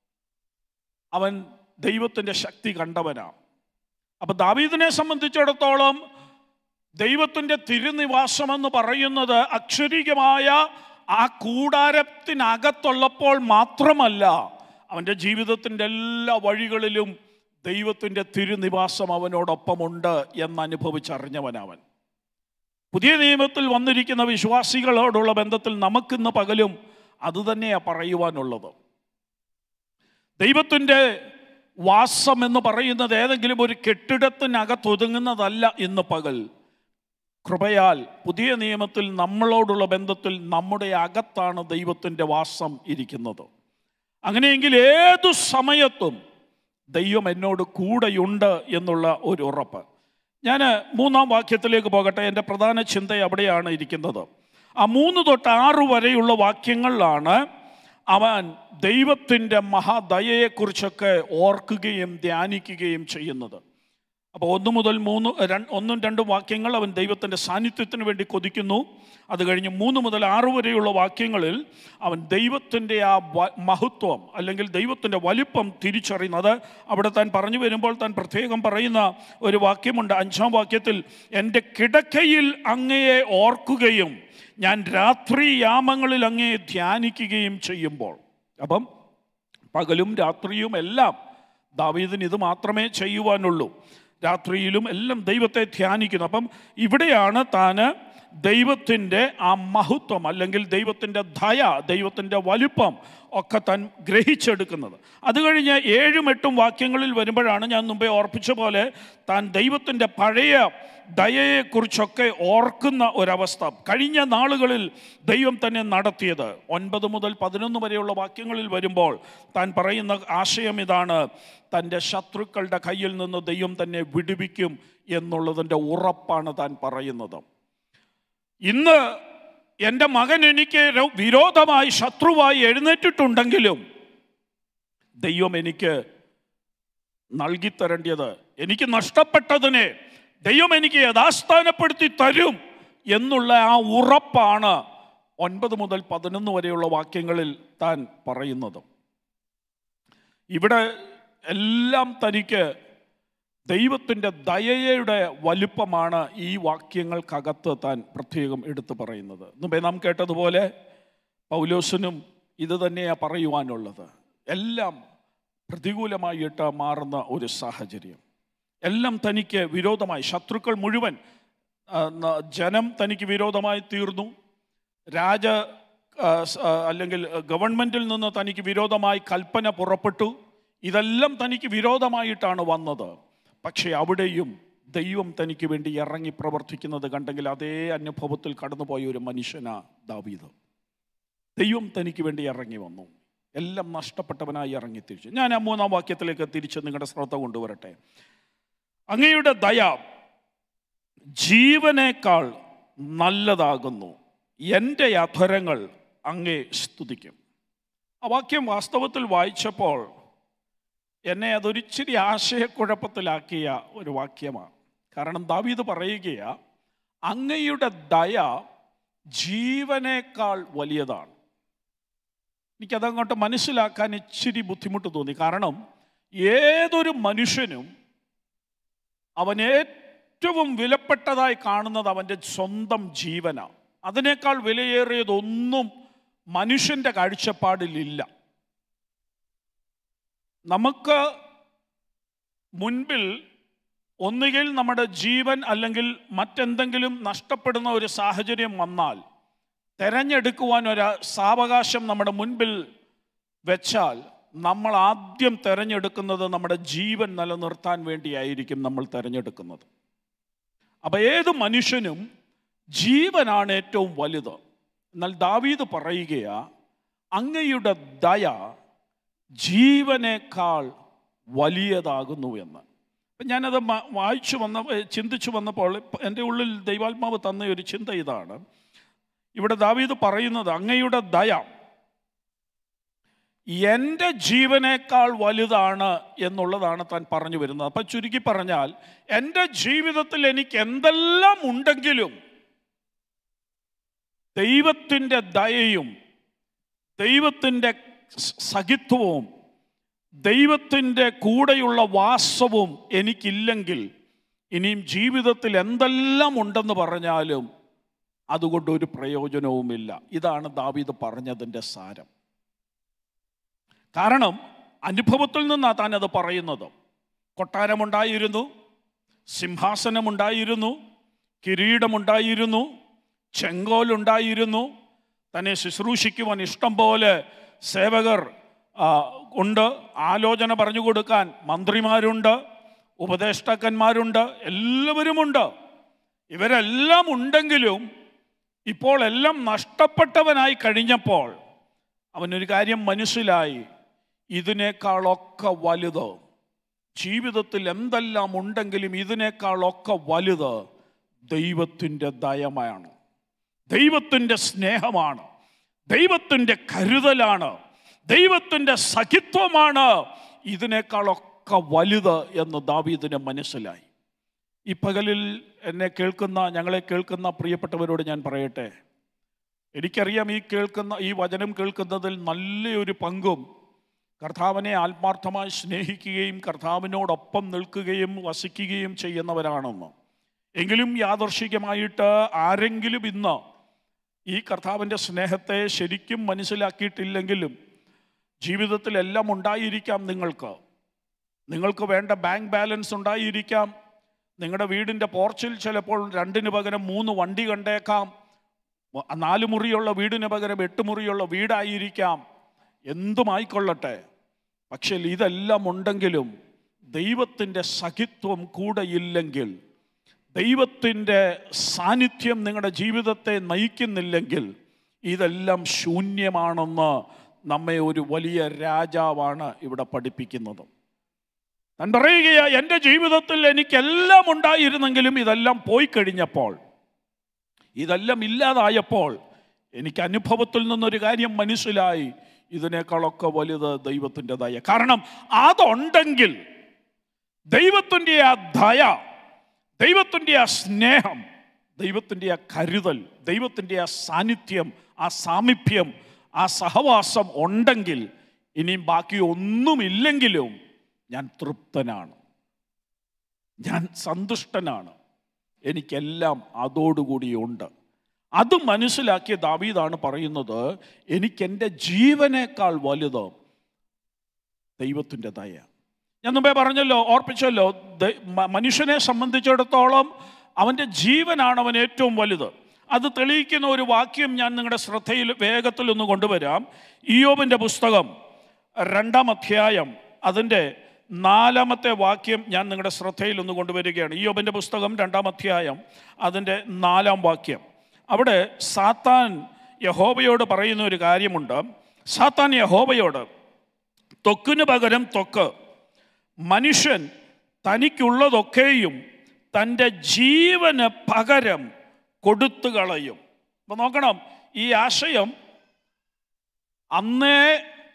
S1: അവൻ ദൈവത്തിൻ്റെ ശക്തി കണ്ടവനാണ് അപ്പൊ ദാവീദിനെ സംബന്ധിച്ചിടത്തോളം ദൈവത്തിൻ്റെ തിരുനിവാസമെന്ന് പറയുന്നത് അക്ഷരികമായ ആ കൂടാരത്തിനകത്തുള്ളപ്പോൾ മാത്രമല്ല അവൻ്റെ ജീവിതത്തിൻ്റെ എല്ലാ വഴികളിലും ദൈവത്തിൻ്റെ തിരുനിവാസം അവനോടൊപ്പമുണ്ട് എന്ന് അനുഭവിച്ചറിഞ്ഞവനവൻ പുതിയ നിയമത്തിൽ വന്നിരിക്കുന്ന വിശ്വാസികളോടുള്ള ബന്ധത്തിൽ നമുക്കിന്ന് പകലും അതുതന്നെയാണ് പറയുവാനുള്ളത് ദൈവത്തിൻ്റെ വാസം എന്ന് പറയുന്നത് ഏതെങ്കിലും ഒരു കെട്ടിടത്തിനകത്ത് ഒതുങ്ങുന്നതല്ല ഇന്ന് പകൽ കൃപയാൽ പുതിയ നിയമത്തിൽ നമ്മളോടുള്ള ബന്ധത്തിൽ നമ്മുടെ അകത്താണ് ദൈവത്തിൻ്റെ വാസം ഇരിക്കുന്നത് അങ്ങനെയെങ്കിൽ ഏതു സമയത്തും ദൈവം എന്നോട് കൂടെയുണ്ട് എന്നുള്ള ഒരു ഉറപ്പ് ഞാൻ മൂന്നാം വാക്യത്തിലേക്ക് പോകട്ടെ എൻ്റെ പ്രധാന ചിന്ത അവിടെയാണ് ഇരിക്കുന്നത് ആ മൂന്ന് തൊട്ട് ആറ് വരെയുള്ള വാക്യങ്ങളിലാണ് അവൻ ദൈവത്തിൻ്റെ മഹാദയയെക്കുറിച്ചൊക്കെ ഓർക്കുകയും ധ്യാനിക്കുകയും ചെയ്യുന്നത് അപ്പോൾ ഒന്ന് മുതൽ മൂന്ന് രണ്ട് ഒന്നും രണ്ടും വാക്യങ്ങൾ അവൻ ദൈവത്തിൻ്റെ സാന്നിധ്യത്തിന് വേണ്ടി കൊതിക്കുന്നു അത് കഴിഞ്ഞ് മൂന്ന് മുതൽ ആറ് വരെയുള്ള വാക്യങ്ങളിൽ അവൻ ദൈവത്തിൻ്റെ ആ വ- മഹത്വം അല്ലെങ്കിൽ ദൈവത്തിൻ്റെ വലിപ്പം തിരിച്ചറിയുന്നത് അവിടെ താൻ പറഞ്ഞു വരുമ്പോൾ താൻ പ്രത്യേകം പറയുന്ന ഒരു വാക്യമുണ്ട് അഞ്ചാം വാക്യത്തിൽ എൻ്റെ കിടക്കയിൽ അങ്ങയെ ഓർക്കുകയും ഞാൻ രാത്രി യാമങ്ങളിൽ അങ്ങയെ ധ്യാനിക്കുകയും ചെയ്യുമ്പോൾ അപ്പം പകലും രാത്രിയും എല്ലാം ദാവീദിന് ഇത് മാത്രമേ ചെയ്യുവാനുള്ളൂ രാത്രിയിലും എല്ലാം ദൈവത്തെ ധ്യാനിക്കുന്നു അപ്പം ഇവിടെയാണ് താന് ദൈവത്തിൻ്റെ ആ മഹത്വം അല്ലെങ്കിൽ ദൈവത്തിൻ്റെ ദയ ദൈവത്തിൻ്റെ വലുപ്പം ഒക്കെ താൻ ഗ്രഹിച്ചെടുക്കുന്നത് അത് കഴിഞ്ഞ് ഏഴും എട്ടും വാക്യങ്ങളിൽ വരുമ്പോഴാണ് ഞാൻ മുമ്പേ ഓർപ്പിച്ച പോലെ താൻ ദൈവത്തിൻ്റെ പഴയ ദയയെക്കുറിച്ചൊക്കെ ഓർക്കുന്ന ഒരവസ്ഥ കഴിഞ്ഞ നാളുകളിൽ ദൈവം തന്നെ നടത്തിയത് ഒൻപത് മുതൽ പതിനൊന്ന് വരെയുള്ള വാക്യങ്ങളിൽ വരുമ്പോൾ താൻ പറയുന്ന ആശയം ഇതാണ് തൻ്റെ ശത്രുക്കളുടെ കയ്യിൽ നിന്ന് ദൈവം തന്നെ വിടുവിക്കും എന്നുള്ളതിൻ്റെ ഉറപ്പാണ് താൻ പറയുന്നത് ഇന്ന് എൻ്റെ മകൻ എനിക്ക് ര- വിരോധമായി ശത്രുവായി എഴുന്നേറ്റിട്ടുണ്ടെങ്കിലും ദൈവം എനിക്ക് നൽകിത്തരേണ്ടത് എനിക്ക് നഷ്ടപ്പെട്ടതിനെ ദൈവം എനിക്ക് യഥാസ്ഥാനപ്പെടുത്തി തരും എന്നുള്ള ആ ഉറപ്പാണ് ഒൻപത് മുതൽ പതിനൊന്ന് വരെയുള്ള വാക്യങ്ങളിൽ താൻ പറയുന്നത് ഇവിടെ എല്ലാം തനിക്ക് ദൈവത്തിൻ്റെ ദയയുടെ വലുപ്പമാണ് ഈ വാക്യങ്ങൾക്കകത്ത് താൻ പ്രത്യേകം എടുത്തു പറയുന്നത് മുമ്പേ നാം കേട്ടതുപോലെ പൗലോസിനും ഇത് തന്നെയാണ് പറയുവാനുള്ളത് എല്ലാം പ്രതികൂലമായിട്ട് മാറുന്ന ഒരു സാഹചര്യം എല്ലാം തനിക്ക് വിരോധമായി ശത്രുക്കൾ മുഴുവൻ ആ, ന- ജനം തനിക്ക് വിരോധമായി തീർന്നു രാജ ആ, സ- ആ, അല്ലെങ്കിൽ ഗവൺമെൻറ്റിൽ നിന്ന് തനിക്ക് വിരോധമായി കൽപ്പന പുറപ്പെട്ടു ഇതെല്ലാം തനിക്ക് വിരോധമായിട്ടാണ് വന്നത് പക്ഷേ അവിടെയും ദൈവം തനിക്ക് വേണ്ടി ഇറങ്ങി പ്രവർത്തിക്കുന്നത് കണ്ടെങ്കിൽ അതേ അനുഭവത്തിൽ കടന്നുപോയ ഒരു മനുഷ്യനാ ദാവീദ് ദൈവം തനിക്ക് വേണ്ടി ഇറങ്ങി വന്നു എല്ലാം നഷ്ടപ്പെട്ടവനായി ഇറങ്ങി തിരിച്ചു ഞാൻ ആ മൂന്നാം വാക്യത്തിലേക്ക് തിരിച്ച് നിങ്ങളുടെ ശ്രദ്ധ കൊണ്ടുവരട്ടെ അങ്ങയുടെ ദയ ജീവനേക്കാൾ നല്ലതാകുന്നു എൻ്റെ അധരങ്ങൾ അങ്ങേ സ്തുതിക്കും ആ വാക്യം വാസ്തവത്തിൽ വായിച്ചപ്പോൾ എന്നെ അതൊരിച്ചിരി ആശയക്കുഴപ്പത്തിലാക്കിയ ഒരു വാക്യമാണ് കാരണം ദാവീദ് പറയുകയാ അങ്ങയുടെ ദയ ജീവനേക്കാൾ വലിയതാണ് എനിക്കതങ്ങോട്ട് മനസ്സിലാക്കാൻ ഇച്ചിരി ബുദ്ധിമുട്ട് തോന്നി കാരണം ഏതൊരു മനുഷ്യനും അവൻ ഏറ്റവും വിലപ്പെട്ടതായി കാണുന്നത് അവൻ്റെ സ്വന്തം ജീവനാണ് അതിനേക്കാൾ വിലയേറിയതൊന്നും മനുഷ്യൻ്റെ കാഴ്ചപ്പാടിലില്ല നമുക്ക് മുൻപിൽ ഒന്നുകിൽ നമ്മുടെ ജീവൻ അല്ലെങ്കിൽ മറ്റെന്തെങ്കിലും നഷ്ടപ്പെടുന്ന ഒരു സാഹചര്യം വന്നാൽ തെരഞ്ഞെടുക്കുവാൻ ഒരു സാവകാശം നമ്മുടെ മുൻപിൽ വെച്ചാൽ നമ്മൾ ആദ്യം തിരഞ്ഞെടുക്കുന്നത് നമ്മുടെ ജീവൻ നിലനിർത്താൻ വേണ്ടിയായിരിക്കും നമ്മൾ തിരഞ്ഞെടുക്കുന്നത് അപ്പം ഏത് മനുഷ്യനും ജീവനാണ് ഏറ്റവും വലുത് എന്നാൽ ദാവീദ് പറയുകയാ അങ്ങയുടെ ദയ ജീവനേക്കാൾ വലിയതാകുന്നു എന്ന് അപ്പം ഞാനത് മ- വായിച്ചു വന്ന ചിന്തിച്ചു വന്നപ്പോൾ ഇപ്പ- എൻ്റെ ഉള്ളിൽ ദൈവാത്മാവ് തന്ന ഒരു ചിന്ത ഇതാണ് ഇവിടെ ദാവീദ് പറയുന്നത് അങ്ങയുടെ ദയ എൻ്റെ ജീവനേക്കാൾ വലുതാണ് എന്നുള്ളതാണ് താൻ പറഞ്ഞു വരുന്നത് അപ്പം ചുരുക്കി പറഞ്ഞാൽ എൻ്റെ ജീവിതത്തിൽ എനിക്ക് എന്തെല്ലാം ഉണ്ടെങ്കിലും ദൈവത്തിൻ്റെ ദയയും ദൈവത്തിൻ്റെ സ- സഖിത്വവും ദൈവത്തിൻ്റെ കൂടെയുള്ള വാസവും എനിക്കില്ലെങ്കിൽ ഇനിയും ജീവിതത്തിൽ എന്തെല്ലാം ഉണ്ടെന്ന് പറഞ്ഞാലും അതുകൊണ്ട് ഒരു പ്രയോജനവുമില്ല ഇതാണ് ദാവീദ് പറഞ്ഞതിൻ്റെ സാരം കാരണം അനുഭവത്തിൽ നിന്നാണ് താൻ അത് പറയുന്നത് കൊട്ടാരമുണ്ടായിരുന്നു സിംഹാസനമുണ്ടായിരുന്നു കിരീടമുണ്ടായിരുന്നു ചെങ്കോലുണ്ടായിരുന്നു തന്നെ ശുശ്രൂഷിക്കുവാൻ ഇഷ്ടം പോലെ സേവകർ ആ, ഉണ്ട് ആലോചന പറഞ്ഞു കൊടുക്കാൻ മന്ത്രിമാരുണ്ട് ഉപദേഷ്ടാക്കന്മാരുണ്ട് എല്ലാവരുമുണ്ട് ഇവരെല്ലാം ഉണ്ടെങ്കിലും ഇപ്പോൾ എല്ലാം നഷ്ടപ്പെട്ടവനായി കഴിഞ്ഞപ്പോൾ അവനൊരു കാര്യം മനസ്സിലായി ഇതിനേക്കാളൊക്കെ വലുത് ജീവിതത്തിൽ എന്തെല്ലാം ഉണ്ടെങ്കിലും ഇതിനേക്കാളൊക്കെ വലുത് ദൈവത്തിൻ്റെ ദയമാണ് ദൈവത്തിൻ്റെ സ്നേഹമാണ് ദൈവത്തിൻ്റെ കരുതലാണ് ദൈവത്തിൻ്റെ സഖിത്വമാണ് ഇതിനേക്കാളൊക്കെ വലുത് എന്ന് ദാവീദിന് മനസ്സിലായി ഈ പകലിൽ എന്നെ കേൾക്കുന്ന ഞങ്ങളെ കേൾക്കുന്ന പ്രിയപ്പെട്ടവരോട് ഞാൻ പറയട്ടെ എനിക്കറിയാം ഈ കേൾക്കുന്ന ഈ വചനം കേൾക്കുന്നതിൽ നല്ലൊരു പങ്കും കർത്താവിനെ ആത്മാർത്ഥമായി സ്നേഹിക്കുകയും കർത്താവിനോടൊപ്പം നിൽക്കുകയും വസിക്കുകയും ചെയ്യുന്നവരാണെന്ന് എങ്കിലും യാദർശികമായിട്ട് ആരെങ്കിലും ഇന്ന് ഈ കർത്താവിൻ്റെ സ്നേഹത്തെ ശരിക്കും മനസ്സിലാക്കിയിട്ടില്ലെങ്കിലും ജീവിതത്തിൽ എല്ലാം ഉണ്ടായിരിക്കാം നിങ്ങൾക്ക് നിങ്ങൾക്ക് വേണ്ട ബാങ്ക് ബാലൻസ് ഉണ്ടായിരിക്കാം നിങ്ങളുടെ വീടിൻ്റെ പോർച്ചിൽ ചിലപ്പോൾ രണ്ടിന് പകരം മൂന്ന് വണ്ടി കണ്ടേക്കാം വ- നാല് മുറിയുള്ള വീടിന് പകരം എട്ട് മുറിയുള്ള വീടായിരിക്കാം എന്തുമായിക്കൊള്ളട്ടെ പക്ഷേ ഇതെല്ലാം ഉണ്ടെങ്കിലും ദൈവത്തിൻ്റെ സഖിത്വം കൂടെ ഇല്ലെങ്കിൽ ദൈവത്തിൻ്റെ സാന്നിധ്യം നിങ്ങളുടെ ജീവിതത്തെ നയിക്കുന്നില്ലെങ്കിൽ ഇതെല്ലാം ശൂന്യമാണെന്ന് നമ്മെ ഒരു വലിയ രാജാവാണ് ഇവിടെ പഠിപ്പിക്കുന്നത് താൻ പറയുകയാ എൻ്റെ ജീവിതത്തിൽ എനിക്കെല്ലാം ഉണ്ടായിരുന്നെങ്കിലും ഇതെല്ലാം പോയി കഴിഞ്ഞപ്പോൾ ഇതെല്ലാം ഇല്ലാതായപ്പോൾ എനിക്ക് അനുഭവത്തിൽ നിന്നൊരു കാര്യം മനസ്സിലായി ഇതിനേക്കാളൊക്കെ വലുത് ദൈവത്തിൻ്റെ ദയ കാരണം അതുണ്ടെങ്കിൽ ദൈവത്തിൻ്റെ ആ ദയ ദൈവത്തിൻ്റെ ആ സ്നേഹം ദൈവത്തിൻ്റെ ആ കരുതൽ ദൈവത്തിൻ്റെ ആ സാന്നിധ്യം ആ സാമീപ്യം ആ സഹവാസം ഉണ്ടെങ്കിൽ ഇനിയും ബാക്കി ഒന്നുമില്ലെങ്കിലും ഞാൻ തൃപ്തനാണ് ഞാൻ സന്തുഷ്ടനാണ് എനിക്കെല്ലാം അതോടുകൂടി ഉണ്ട് അത് മനസ്സിലാക്കിയ ദാവീദാണ് പറയുന്നത് എനിക്കെൻ്റെ ജീവനേക്കാൾ വലുത് ദൈവത്തിൻ്റെ ദയ ഞാൻ മുമ്പേ പറഞ്ഞല്ലോ ഓർപ്പിച്ചല്ലോ ദ- മ- മനുഷ്യനെ സംബന്ധിച്ചിടത്തോളം അവൻ്റെ ജീവനാണ് അവൻ ഏറ്റവും വലുത് അത് തെളിയിക്കുന്ന ഒരു വാക്യം ഞാൻ നിങ്ങളുടെ ശ്രദ്ധയിൽ വേഗത്തിൽ ഒന്ന് കൊണ്ടുവരാം ഇയോബിൻ്റെ പുസ്തകം രണ്ടാം അധ്യായം അതിൻ്റെ നാലാമത്തെ വാക്യം ഞാൻ നിങ്ങളുടെ ശ്രദ്ധയിൽ ഒന്ന് കൊണ്ടുവരികയാണ് ഇയോബിൻ്റെ പുസ്തകം രണ്ടാം അധ്യായം അതിൻ്റെ നാലാം വാക്യം അവിടെ സാത്താൻ യഹോബയോട് പറയുന്ന ഒരു കാര്യമുണ്ട് സാത്താൻ യഹോബയോട് ത്വക്കിന് പകരം ത്വക്ക് മനുഷ്യൻ തനിക്കുള്ളതൊക്കെയും തൻ്റെ ജീവന് പകരം കൊടുത്തു കളയും അപ്പൊ നോക്കണം ഈ ആശയം അന്നേ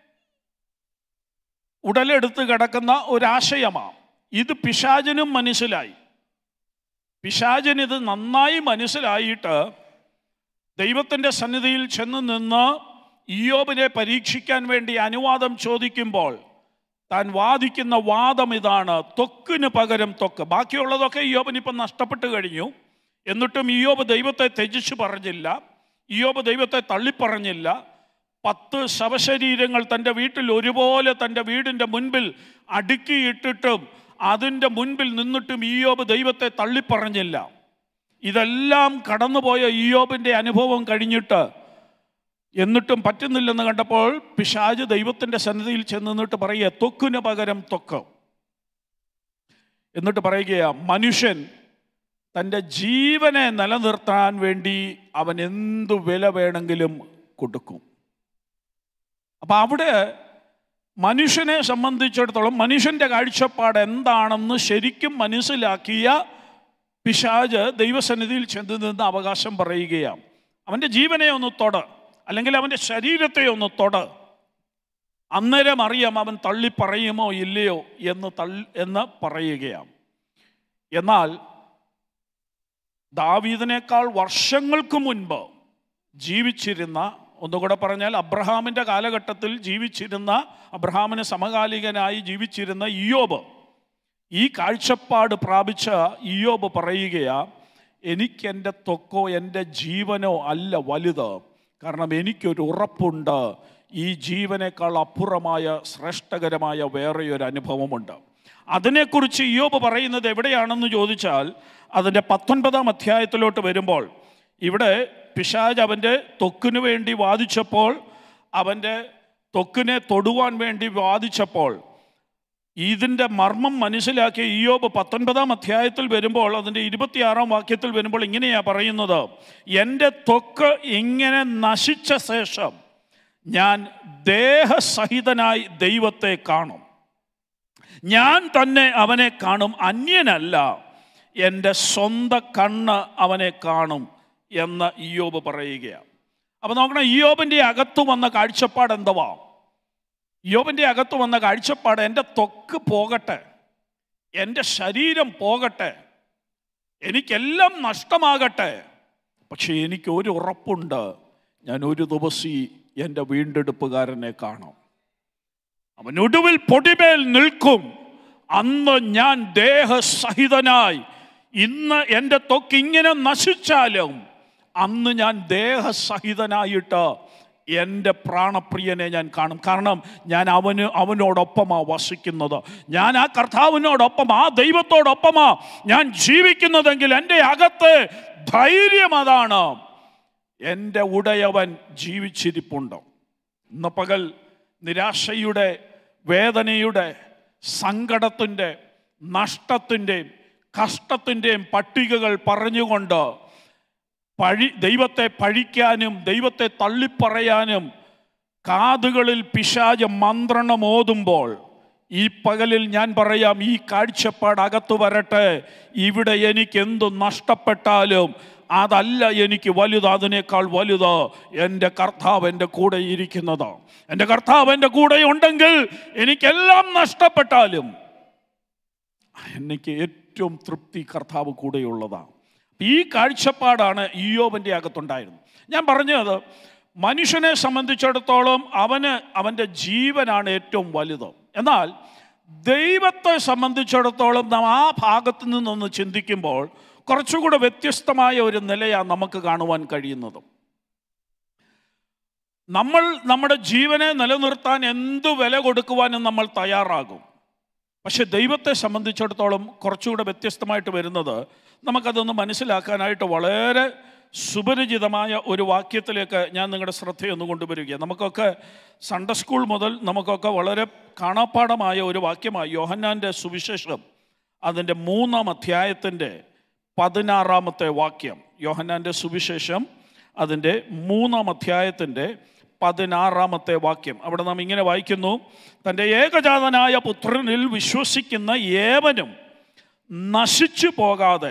S1: ഉടലെടുത്ത് കിടക്കുന്ന ഒരാശയമാണ് ഇത് പിശാചിനും മനസ്സിലായി പിശാചിന് ഇത് നന്നായി മനസ്സിലായിട്ട് ദൈവത്തിൻ്റെ സന്നിധിയിൽ ചെന്ന് നിന്ന് ഇയോബിനെ പരീക്ഷിക്കാൻ വേണ്ടി അനുവാദം ചോദിക്കുമ്പോൾ താൻ വാദിക്കുന്ന വാദം ഇതാണ് തൊക്കിന് പകരം തൊക്ക് ബാക്കിയുള്ളതൊക്കെ ഇയോബിന് ഇപ്പം നഷ്ടപ്പെട്ട് കഴിഞ്ഞു എന്നിട്ടും ഇയോബ് ദൈവത്തെ ത്യജിച്ചു പറഞ്ഞില്ല ഇയോബ് ദൈവത്തെ തള്ളിപ്പറഞ്ഞില്ല പത്ത് ശവശരീരങ്ങൾ തൻ്റെ വീട്ടിൽ ഒരുപോലെ തൻ്റെ വീടിൻ്റെ മുൻപിൽ അടുക്കിയിട്ടിട്ടും അതിൻ്റെ മുൻപിൽ നിന്നിട്ടും ഇയോബ് ദൈവത്തെ തള്ളിപ്പറഞ്ഞില്ല ഇതെല്ലാം കടന്നുപോയ ഇയോബിൻ്റെ അനുഭവം കഴിഞ്ഞിട്ട് എന്നിട്ടും പറ്റുന്നില്ലെന്ന് കണ്ടപ്പോൾ പിശാജ് ദൈവത്തിൻ്റെ സന്നിധിയിൽ ചെന്ന് നിന്നിട്ട് പറയുക തൊക്കിന് പകരം തൊക്ക് എന്നിട്ട് പറയുകയാ മനുഷ്യൻ തൻ്റെ ജീവനെ നിലനിർത്താൻ വേണ്ടി അവൻ എന്തു വില വേണമെങ്കിലും കൊടുക്കും അപ്പം അവിടെ മനുഷ്യനെ സംബന്ധിച്ചിടത്തോളം മനുഷ്യൻ്റെ കാഴ്ചപ്പാട് എന്താണെന്ന് ശരിക്കും മനസ്സിലാക്കിയ പിശാജ് ദൈവസന്നിധിയിൽ ചെന്ന് നിന്ന് അവകാശം പറയുകയാണ് അവൻ്റെ ജീവനെ ഒന്ന് തൊട് അല്ലെങ്കിൽ അവൻ്റെ ശരീരത്തെ ഒന്ന് തൊട് അന്നേരം അറിയാം അവൻ തള്ളി പറയുമോ ഇല്ലയോ എന്ന് തള്ളി എന്ന് പറയുകയാണ് എന്നാൽ ദാവീദിനേക്കാൾ വർഷങ്ങൾക്ക് മുൻപ് ജീവിച്ചിരുന്ന ഒന്നുകൂടെ പറഞ്ഞാൽ അബ്രഹാമിൻ്റെ കാലഘട്ടത്തിൽ ജീവിച്ചിരുന്ന അബ്രഹാമിന് സമകാലികനായി ജീവിച്ചിരുന്ന ഇയോബ് ഈ കാഴ്ചപ്പാട് പ്രാപിച്ച ഇയോബ് പറയുകയാ എനിക്കെൻ്റെ തൊക്കോ എൻ്റെ ജീവനോ അല്ല വലുത് കാരണം എനിക്കൊരു ഉറപ്പുണ്ട് ഈ ജീവനേക്കാൾ അപ്പുറമായ ശ്രേഷ്ഠകരമായ വേറെ ഒരു അനുഭവമുണ്ട് അതിനെക്കുറിച്ച് ഇയോബ് പറയുന്നത് എവിടെയാണെന്ന് ചോദിച്ചാൽ അതിൻ്റെ പത്തൊൻപതാം അധ്യായത്തിലോട്ട് വരുമ്പോൾ ഇവിടെ പിശാജ് അവൻ്റെ തൊക്കിനു വേണ്ടി വാദിച്ചപ്പോൾ അവൻ്റെ തൊക്കിനെ തൊടുവാൻ വേണ്ടി വാദിച്ചപ്പോൾ ഇതിൻ്റെ മർമ്മം മനസ്സിലാക്കിയ ഇയോബ് പത്തൊൻപതാം അധ്യായത്തിൽ വരുമ്പോൾ അതിൻ്റെ ഇരുപത്തിയാറാം വാക്യത്തിൽ വരുമ്പോൾ ഇങ്ങനെയാ പറയുന്നത് എൻ്റെ ത്വക്ക് ഇങ്ങനെ നശിച്ച ശേഷം ഞാൻ ദേഹസഹിതനായി ദൈവത്തെ കാണും ഞാൻ തന്നെ അവനെ കാണും അന്യനല്ല എൻ്റെ സ്വന്തം കണ്ണ് അവനെ കാണും എന്ന് ഇയോബ് പറയുകയാണ് അപ്പൊ നോക്കണം ഇയോബിൻ്റെ അകത്ത് വന്ന കാഴ്ചപ്പാട് എന്തുവാ യോബിൻ്റെ അകത്ത് വന്ന കാഴ്ചപ്പാട് എൻ്റെ ത്വക്ക് പോകട്ടെ എൻ്റെ ശരീരം പോകട്ടെ എനിക്കെല്ലാം നഷ്ടമാകട്ടെ പക്ഷെ എനിക്ക് ഒരു ഉറപ്പുണ്ട് ഞാൻ ഒരു ദിവസം ഈ എൻ്റെ വീണ്ടെടുപ്പുകാരനെ കാണും അവൻ ഒടുവിൽ പൊടിമേൽ നിൽക്കും അന്ന് ഞാൻ ദേഹസഹിതനായി ഇന്ന് എൻ്റെ ത്വക്ക് ഇങ്ങനെ നശിച്ചാലും അന്ന് ഞാൻ ദേഹസഹിതനായിട്ട് എൻ്റെ പ്രാണപ്രിയനെ ഞാൻ കാണും കാരണം ഞാൻ അവന് അവനോടൊപ്പമാ വസിക്കുന്നത് ഞാൻ ആ കർത്താവിനോടൊപ്പം ആ ദൈവത്തോടൊപ്പമാ ഞാൻ ജീവിക്കുന്നതെങ്കിൽ എൻ്റെ അകത്ത് ധൈര്യം അതാണ് എൻ്റെ ഉടയവൻ ജീവിച്ചിരിപ്പുണ്ട് ഇന്ന് പകൽ നിരാശയുടെ വേദനയുടെ സങ്കടത്തിൻ്റെ നഷ്ടത്തിൻ്റെയും കഷ്ടത്തിൻ്റെയും പട്ടികകൾ പറഞ്ഞുകൊണ്ട് പഴി ദൈവത്തെ പഴിക്കാനും ദൈവത്തെ തള്ളിപ്പറയാനും കാതുകളിൽ പിശാച മന്ത്രണം ഓതുമ്പോൾ ഈ പകലിൽ ഞാൻ പറയാം ഈ കാഴ്ചപ്പാട് അകത്തു വരട്ടെ ഇവിടെ എനിക്ക് എന്തു നഷ്ടപ്പെട്ടാലും അതല്ല എനിക്ക് വലുത് അതിനേക്കാൾ വലുത് എൻ്റെ കർത്താവ് എൻ്റെ കൂടെ ഇരിക്കുന്നത് എൻ്റെ കർത്താവ് എൻ്റെ കൂടെ ഉണ്ടെങ്കിൽ എനിക്കെല്ലാം നഷ്ടപ്പെട്ടാലും എനിക്ക് ഏറ്റവും തൃപ്തി കർത്താവ് കൂടെയുള്ളതാണ് ഈ കാഴ്ചപ്പാടാണ് ഇയോബിൻ്റെ അകത്തുണ്ടായിരുന്നത് ഞാൻ പറഞ്ഞത് മനുഷ്യനെ സംബന്ധിച്ചിടത്തോളം അവന് അവൻ്റെ ജീവനാണ് ഏറ്റവും വലുത് എന്നാൽ ദൈവത്തെ സംബന്ധിച്ചിടത്തോളം നാം ആ ഭാഗത്ത് നിന്നൊന്ന് ചിന്തിക്കുമ്പോൾ കുറച്ചുകൂടെ വ്യത്യസ്തമായ ഒരു നിലയാണ് നമുക്ക് കാണുവാൻ കഴിയുന്നത് നമ്മൾ നമ്മുടെ ജീവനെ നിലനിർത്താൻ എന്തു വില കൊടുക്കുവാനും നമ്മൾ തയ്യാറാകും പക്ഷെ ദൈവത്തെ സംബന്ധിച്ചിടത്തോളം കുറച്ചുകൂടെ വ്യത്യസ്തമായിട്ട് വരുന്നത് നമുക്കതൊന്ന് മനസ്സിലാക്കാനായിട്ട് വളരെ സുപരിചിതമായ ഒരു വാക്യത്തിലേക്ക് ഞാൻ നിങ്ങളുടെ ശ്രദ്ധയൊന്ന് കൊണ്ടുവരികയാണ് നമുക്കൊക്കെ സൺഡേ സ്കൂൾ മുതൽ നമുക്കൊക്കെ വളരെ കാണാപ്പാടമായ ഒരു വാക്യമായി യോഹന്നാൻ്റെ സുവിശേഷം അതിൻ്റെ മൂന്നാം അധ്യായത്തിൻ്റെ പതിനാറാമത്തെ വാക്യം യോഹന്നാൻ്റെ സുവിശേഷം അതിൻ്റെ മൂന്നാം അധ്യായത്തിൻ്റെ പതിനാറാമത്തെ വാക്യം അവിടെ നാം ഇങ്ങനെ വായിക്കുന്നു തൻ്റെ ഏകജാതനായ പുത്രനിൽ വിശ്വസിക്കുന്ന ഏവനും നശിച്ചു പോകാതെ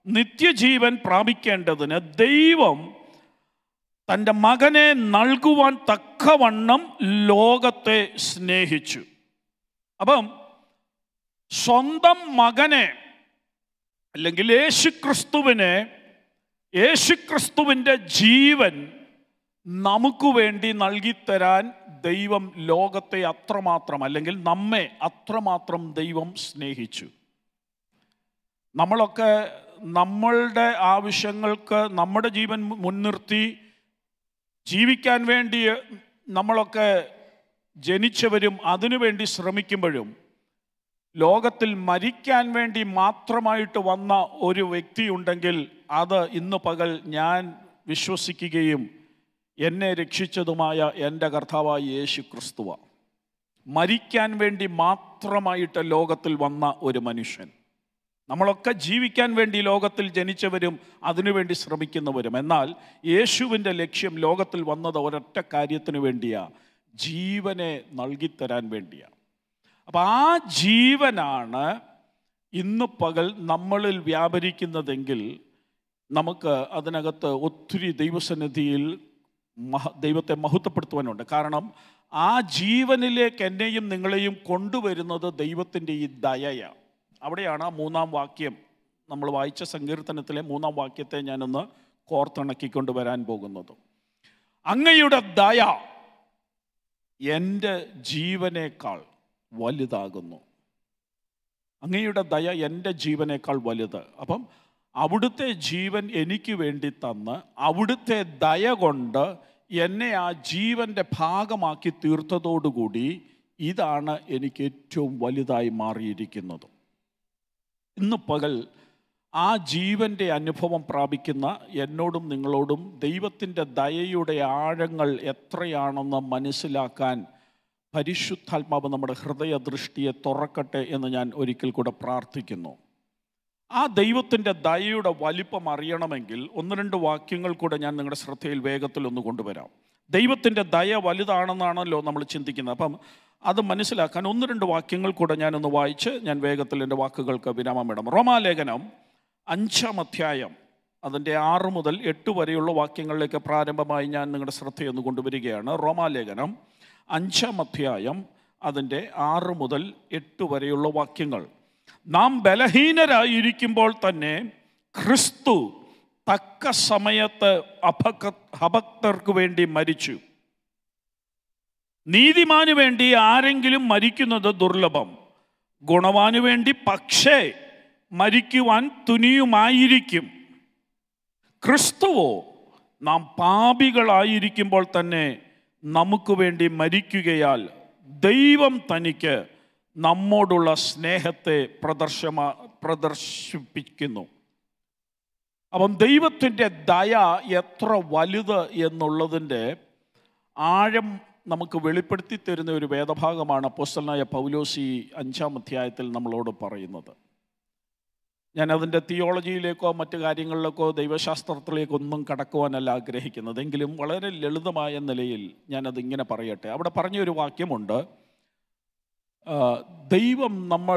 S1: നിത്യജീവൻ പ്രാപിക്കേണ്ടതിന് ദൈവം തൻ്റെ മകനെ നൽകുവാൻ തക്കവണ്ണം ലോകത്തെ സ്നേഹിച്ചു അപ്പം സ്വന്തം മകനെ അല്ലെങ്കിൽ യേശുക്രിസ്തുവിനെ യേശുക്രിസ്തുവിൻ്റെ ജീവൻ നമുക്ക് വേണ്ടി നൽകിത്തരാൻ ദൈവം ലോകത്തെ അത്രമാത്രം അല്ലെങ്കിൽ നമ്മെ അത്രമാത്രം ദൈവം സ്നേഹിച്ചു നമ്മളൊക്കെ നമ്മളുടെ ആവശ്യങ്ങൾക്ക് നമ്മുടെ ജീവൻ മുൻനിർത്തി ജീവിക്കാൻ വേണ്ടി നമ്മളൊക്കെ ജനിച്ചവരും അതിനുവേണ്ടി ശ്രമിക്കുമ്പോഴും ലോകത്തിൽ മരിക്കാൻ വേണ്ടി മാത്രമായിട്ട് വന്ന ഒരു വ്യക്തിയുണ്ടെങ്കിൽ അത് ഇന്ന് പകൽ ഞാൻ വിശ്വസിക്കുകയും എന്നെ രക്ഷിച്ചതുമായ എൻ്റെ കർത്താവായ യേശു ക്രിസ്തുവ മരിക്കാൻ വേണ്ടി മാത്രമായിട്ട് ലോകത്തിൽ വന്ന ഒരു മനുഷ്യൻ നമ്മളൊക്കെ ജീവിക്കാൻ വേണ്ടി ലോകത്തിൽ ജനിച്ചവരും അതിനുവേണ്ടി ശ്രമിക്കുന്നവരും എന്നാൽ യേശുവിൻ്റെ ലക്ഷ്യം ലോകത്തിൽ വന്നത് ഒരൊറ്റ കാര്യത്തിന് വേണ്ടിയാ ജീവനെ നൽകിത്തരാൻ വേണ്ടിയാണ് അപ്പം ആ ജീവനാണ് ഇന്ന് പകൽ നമ്മളിൽ വ്യാപരിക്കുന്നതെങ്കിൽ നമുക്ക് അതിനകത്ത് ഒത്തിരി ദൈവസന്നിധിയിൽ മഹ ദൈവത്തെ മഹത്വപ്പെടുത്തുവാനുണ്ട് കാരണം ആ ജീവനിലേക്ക് എന്നെയും നിങ്ങളെയും കൊണ്ടുവരുന്നത് ദൈവത്തിൻ്റെ ഈ ദയയാണ് അവിടെയാണ് ആ മൂന്നാം വാക്യം നമ്മൾ വായിച്ച സങ്കീർത്തനത്തിലെ മൂന്നാം വാക്യത്തെ ഞാനൊന്ന് കോർത്തിണക്കിക്കൊണ്ട് വരാൻ പോകുന്നത് അങ്ങയുടെ ദയ എൻ്റെ ജീവനേക്കാൾ വലുതാകുന്നു അങ്ങയുടെ ദയ എൻ്റെ ജീവനേക്കാൾ വലുത് അപ്പം അവിടുത്തെ ജീവൻ എനിക്ക് വേണ്ടി തന്ന് അവിടുത്തെ ദയ കൊണ്ട് എന്നെ ആ ജീവൻ്റെ ഭാഗമാക്കി തീർത്തതോടുകൂടി ഇതാണ് എനിക്ക് ഏറ്റവും വലുതായി മാറിയിരിക്കുന്നത് ഇന്ന് പകൽ ആ ജീവൻ്റെ അനുഭവം പ്രാപിക്കുന്ന എന്നോടും നിങ്ങളോടും ദൈവത്തിൻ്റെ ദയയുടെ ആഴങ്ങൾ എത്രയാണെന്ന് മനസ്സിലാക്കാൻ പരിശുദ്ധാത്മാവ് നമ്മുടെ ഹൃദയദൃഷ്ടിയെ തുറക്കട്ടെ എന്ന് ഞാൻ ഒരിക്കൽ കൂടെ പ്രാർത്ഥിക്കുന്നു ആ ദൈവത്തിൻ്റെ ദയയുടെ വലിപ്പം അറിയണമെങ്കിൽ ഒന്ന് രണ്ട് വാക്യങ്ങൾ കൂടെ ഞാൻ നിങ്ങളുടെ ശ്രദ്ധയിൽ വേഗത്തിൽ ഒന്ന് കൊണ്ടുവരാം ദൈവത്തിൻ്റെ ദയ വലുതാണെന്നാണല്ലോ നമ്മൾ ചിന്തിക്കുന്നത് അപ്പം അത് മനസ്സിലാക്കാൻ ഒന്ന് രണ്ട് വാക്യങ്ങൾ കൂടെ ഞാനൊന്ന് വായിച്ച് ഞാൻ വേഗത്തിൽ എൻ്റെ വാക്കുകൾക്ക് വിരാമം ഇടാം റോമാലേഖനം അഞ്ചാം അധ്യായം അതിൻ്റെ ആറ് മുതൽ എട്ട് വരെയുള്ള വാക്യങ്ങളിലേക്ക് പ്രാരംഭമായി ഞാൻ നിങ്ങളുടെ ശ്രദ്ധയൊന്ന് കൊണ്ടുവരികയാണ് റോമാലേഖനം അഞ്ചാം അധ്യായം അതിൻ്റെ ആറ് മുതൽ എട്ട് വരെയുള്ള വാക്യങ്ങൾ നാം ബലഹീനരായിരിക്കുമ്പോൾ തന്നെ ക്രിസ്തു തക്ക സമയത്ത് അഭക്ത അഭക്തർക്ക് വേണ്ടി മരിച്ചു നീതിമാന് വേണ്ടി ആരെങ്കിലും മരിക്കുന്നത് ദുർലഭം ഗുണവാന് വേണ്ടി പക്ഷേ മരിക്കുവാൻ തുനിയുമായിരിക്കും ക്രിസ്തുവോ നാം പാപികളായിരിക്കുമ്പോൾ തന്നെ നമുക്ക് വേണ്ടി മരിക്കുകയാൽ ദൈവം തനിക്ക് നമ്മോടുള്ള സ്നേഹത്തെ പ്രദർശമ പ്രദർശിപ്പിക്കുന്നു അപ്പം ദൈവത്തിൻ്റെ ദയ എത്ര വലുത് എന്നുള്ളതിൻ്റെ ആഴം നമുക്ക് വെളിപ്പെടുത്തി തരുന്ന ഒരു വേദഭാഗമാണ് അപ്പോസ്റ്റലായ പൗലോസി അഞ്ചാം അധ്യായത്തിൽ നമ്മളോട് പറയുന്നത് ഞാൻ അതിൻ്റെ തിയോളജിയിലേക്കോ മറ്റു കാര്യങ്ങളിലേക്കോ ദൈവശാസ്ത്രത്തിലേക്കോ ഒന്നും കടക്കുവാനല്ല ആഗ്രഹിക്കുന്നത് എങ്കിലും വളരെ ലളിതമായ നിലയിൽ ഞാനതിങ്ങനെ പറയട്ടെ അവിടെ പറഞ്ഞൊരു വാക്യമുണ്ട് ആ, ദൈവം നമ്മൾ